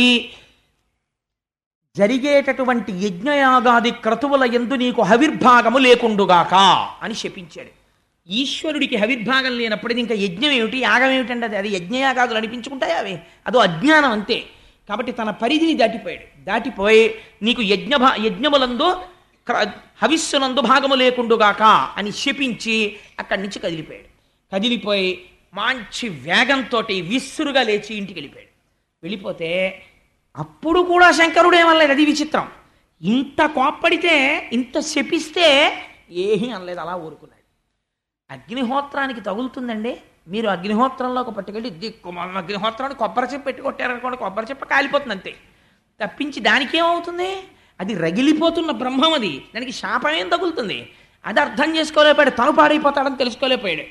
జరిగేటటువంటి యజ్ఞయాగాది క్రతువుల ఎందు నీకు హవిర్భాగము లేకుండుగాక అని శపించాడు ఈశ్వరుడికి హవిర్భాగం లేనప్పుడు ఇది ఇంకా యజ్ఞం ఏమిటి యాగం ఏమిటంటే అది అది యజ్ఞయాగాదులు అనిపించుకుంటాయి అవి అదో అజ్ఞానం అంతే కాబట్టి తన పరిధిని దాటిపోయాడు దాటిపోయి నీకు యజ్ఞ భా యజ్ఞములందు క్ర- హవిస్సునందు భాగము లేకుండుగాక అని శపించి అక్కడి నుంచి కదిలిపోయాడు కదిలిపోయి మంచి వేగంతో విస్సురుగా లేచి ఇంటికి వెళ్ళిపోయాడు వెళ్ళిపోతే అప్పుడు కూడా శంకరుడు ఏమనలేదు అది విచిత్రం ఇంత కోప్పడితే ఇంత శపిస్తే ఏమీ అనలేదు అలా ఊరుకున్నాడు అగ్నిహోత్రానికి తగులుతుందండి మీరు అగ్నిహోత్రంలోకి పట్టుకెళ్ళి దిక్కు మన అగ్నిహోత్రాన్ని కొబ్బరి చెప్పు పెట్టి కొట్టారనుకోండి కొబ్బరి చెప్ప కాలిపోతుంది అంతే తప్పించి దానికి ఏమవుతుంది అది రగిలిపోతున్న బ్రహ్మం అది దానికి శాపం ఏం తగులుతుంది అది అర్థం చేసుకోలేకపోయాడు తను పాడైపోతాడని తెలుసుకోలేకపోయాడు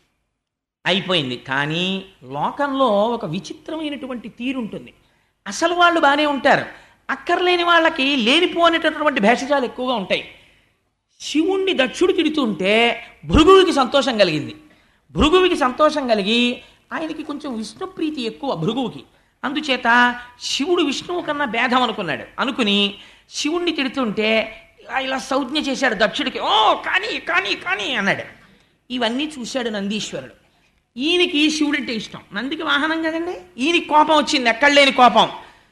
అయిపోయింది కానీ లోకంలో ఒక విచిత్రమైనటువంటి తీరు ఉంటుంది అసలు వాళ్ళు బాగానే ఉంటారు అక్కర్లేని వాళ్ళకి లేనిపోనేటటువంటి భేషజాలు ఎక్కువగా ఉంటాయి శివుణ్ణి దక్షుడు తిడుతుంటే భృగువుకి సంతోషం కలిగింది భృగువుకి సంతోషం కలిగి ఆయనకి కొంచెం విష్ణుప్రీతి ఎక్కువ భృగువుకి అందుచేత శివుడు విష్ణువు కన్నా భేదం అనుకున్నాడు అనుకుని శివుణ్ణి తిడుతుంటే ఇలా సంజ్ఞ చేశాడు దక్షుడికి ఓ కానీ కానీ కానీ అన్నాడు ఇవన్నీ చూశాడు నందీశ్వరుడు ఈయనకి శివుడంటే ఇష్టం నందికి వాహనం కదండి ఈయనకి కోపం వచ్చింది ఎక్కడ లేని కోపం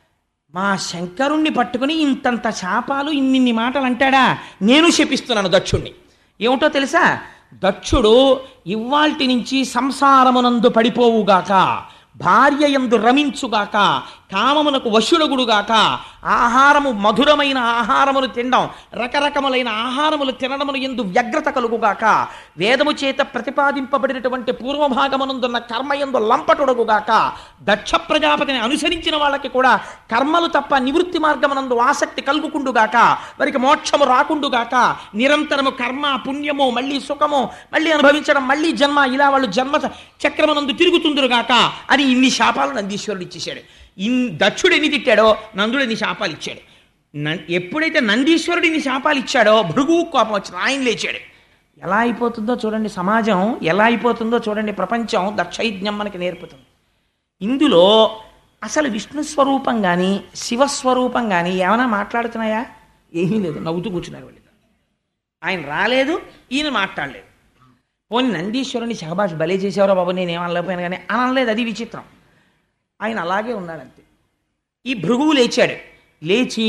మా శంకరుణ్ణి పట్టుకుని ఇంతంత శాపాలు ఇన్నిన్ని మాటలు అంటాడా నేను శపిస్తున్నాను దక్షుణ్ణి ఏమిటో తెలుసా దక్షుడు ఇవాల్టి నుంచి సంసారమునందు పడిపోవుగాక భార్య ఎందు రమించుగాక కామమునకు వశుడగుడుగాక ఆహారము మధురమైన ఆహారమును తినడం రకరకములైన ఆహారములు తినడమును ఎందు వ్యగ్రత కలుగుగాక వేదము చేత ప్రతిపాదింపబడినటువంటి పూర్వభాగమునందున్న కర్మ ఎందు లంపటొడగుగాక దక్ష ప్రజాపతిని అనుసరించిన వాళ్ళకి కూడా కర్మలు తప్ప నివృత్తి మార్గమునందు ఆసక్తి కలుగుకుండుగాక వారికి మోక్షము రాకుండుగాక నిరంతరము కర్మ పుణ్యము మళ్ళీ సుఖము మళ్ళీ అనుభవించడం మళ్ళీ జన్మ ఇలా వాళ్ళు జన్మ చక్రమునందు తిరుగుతుందురుగాక అని ఇన్ని శాపాలు నందీశ్వరుడు ఇచ్చేశాడు ఇన్ దక్షుడు ఎన్ని తిట్టాడో నందుడు ఎన్ని శాపాలు ఇచ్చాడు నం- ఎప్పుడైతే నందీశ్వరుడు ఇన్ని శాపాలు ఇచ్చాడో భృగువు కోపం వచ్చిన ఆయన లేచాడు ఎలా అయిపోతుందో చూడండి సమాజం ఎలా అయిపోతుందో చూడండి ప్రపంచం దక్షయజ్ఞం మనకి నేర్పుతుంది ఇందులో అసలు విష్ణు స్వరూపం కానీ శివస్వరూపం కానీ ఏమైనా మాట్లాడుతున్నాయా ఏమీ లేదు నవ్వుతూ కూర్చున్నారు వాళ్ళు ఆయన రాలేదు ఈయన మాట్లాడలేదు పోనీ నందీశ్వరుని శహబాష్ భలే చేసేవారో బాబు నేను ఏమనలేకపోయాను కానీ అనలేదు అది విచిత్రం ఆయన అలాగే ఉన్నాడు అంతే ఈ భృగువు లేచాడు లేచి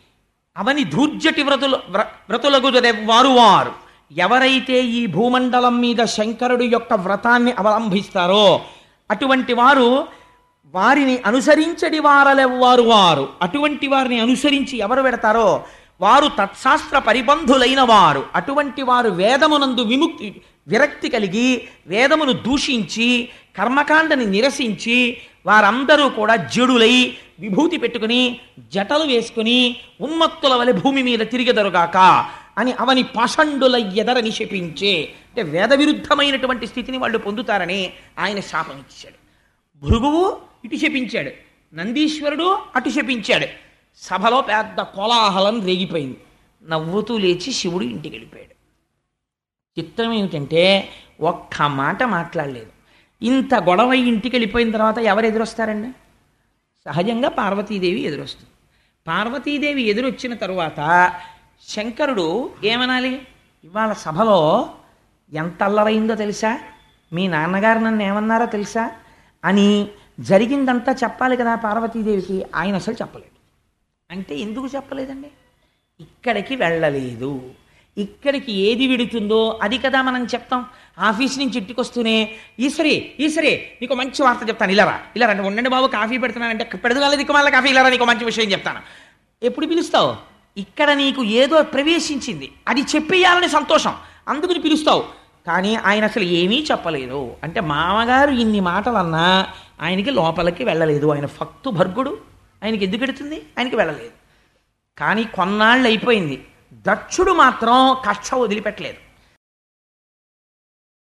అవని ధూర్జటి వ్రతులు వ్ర- వ్రతులకు వారు వారు ఎవరైతే ఈ భూమండలం మీద శంకరుడు యొక్క వ్రతాన్ని అవలంబిస్తారో అటువంటి వారు వారిని అనుసరించడి వారలెవ్వారు వారు అటువంటి వారిని అనుసరించి ఎవరు పెడతారో వారు తత్శాస్త్ర పరిబంధులైన వారు అటువంటి వారు వేదమునందు విముక్తి విరక్తి కలిగి వేదమును దూషించి కర్మకాండని నిరసించి వారందరూ కూడా జడులై విభూతి పెట్టుకుని జటలు వేసుకుని ఉన్మత్తుల వలె భూమి మీద తిరిగెదరుగాక అని అవని పాషండుల ఎదరని శపించే అంటే వేద విరుద్ధమైనటువంటి స్థితిని వాళ్ళు పొందుతారని ఆయన శాపం ఇచ్చాడు భృగువు ఇటు శపించాడు నందీశ్వరుడు అటు శపించాడు సభలో పెద్ద కోలాహలం రేగిపోయింది నవ్వుతూ లేచి శివుడు ఇంటికి వెళ్ళిపోయాడు చిత్రం ఏమిటంటే ఒక్క మాట మాట్లాడలేదు ఇంత గొడవ అయి ఇంటికి వెళ్ళిపోయిన తర్వాత ఎవరు ఎదురొస్తారండి సహజంగా పార్వతీదేవి ఎదురొస్తుంది పార్వతీదేవి ఎదురొచ్చిన తరువాత శంకరుడు ఏమనాలి ఇవాళ సభలో ఎంత అల్లరైందో తెలుసా మీ నాన్నగారు నన్ను ఏమన్నారో తెలుసా అని జరిగిందంతా చెప్పాలి కదా పార్వతీదేవికి ఆయన అసలు చెప్పలేడు అంటే ఎందుకు చెప్పలేదండి ఇక్కడికి వెళ్ళలేదు ఇక్కడికి ఏది విడుతుందో అది కదా మనం చెప్తాం ఆఫీస్ నుంచి ఇంటికి వస్తూనే ఈశ్వరి ఈశ్వరి నీకు మంచి వార్త చెప్తాను ఇలారా ఇలా రండి ఉండండి బాబు కాఫీ పెడుతున్నానంటే పెడదగాలి దిక్కు మళ్ళీ కాఫీ ఇలారా నీకు మంచి విషయం చెప్తాను ఎప్పుడు పిలుస్తావు ఇక్కడ నీకు ఏదో ప్రవేశించింది అది చెప్పేయాలని సంతోషం అందుకని పిలుస్తావు కానీ ఆయన అసలు ఏమీ చెప్పలేదు అంటే మామగారు ఇన్ని మాటలన్నా ఆయనకి లోపలికి వెళ్ళలేదు ఆయన ఫక్తు భర్గుడు ఆయనకి ఎందుకు ఎడుతుంది ఆయనకి వెళ్ళలేదు కానీ కొన్నాళ్ళు అయిపోయింది దక్షుడు మాత్రం కక్ష వదిలిపెట్టలేదు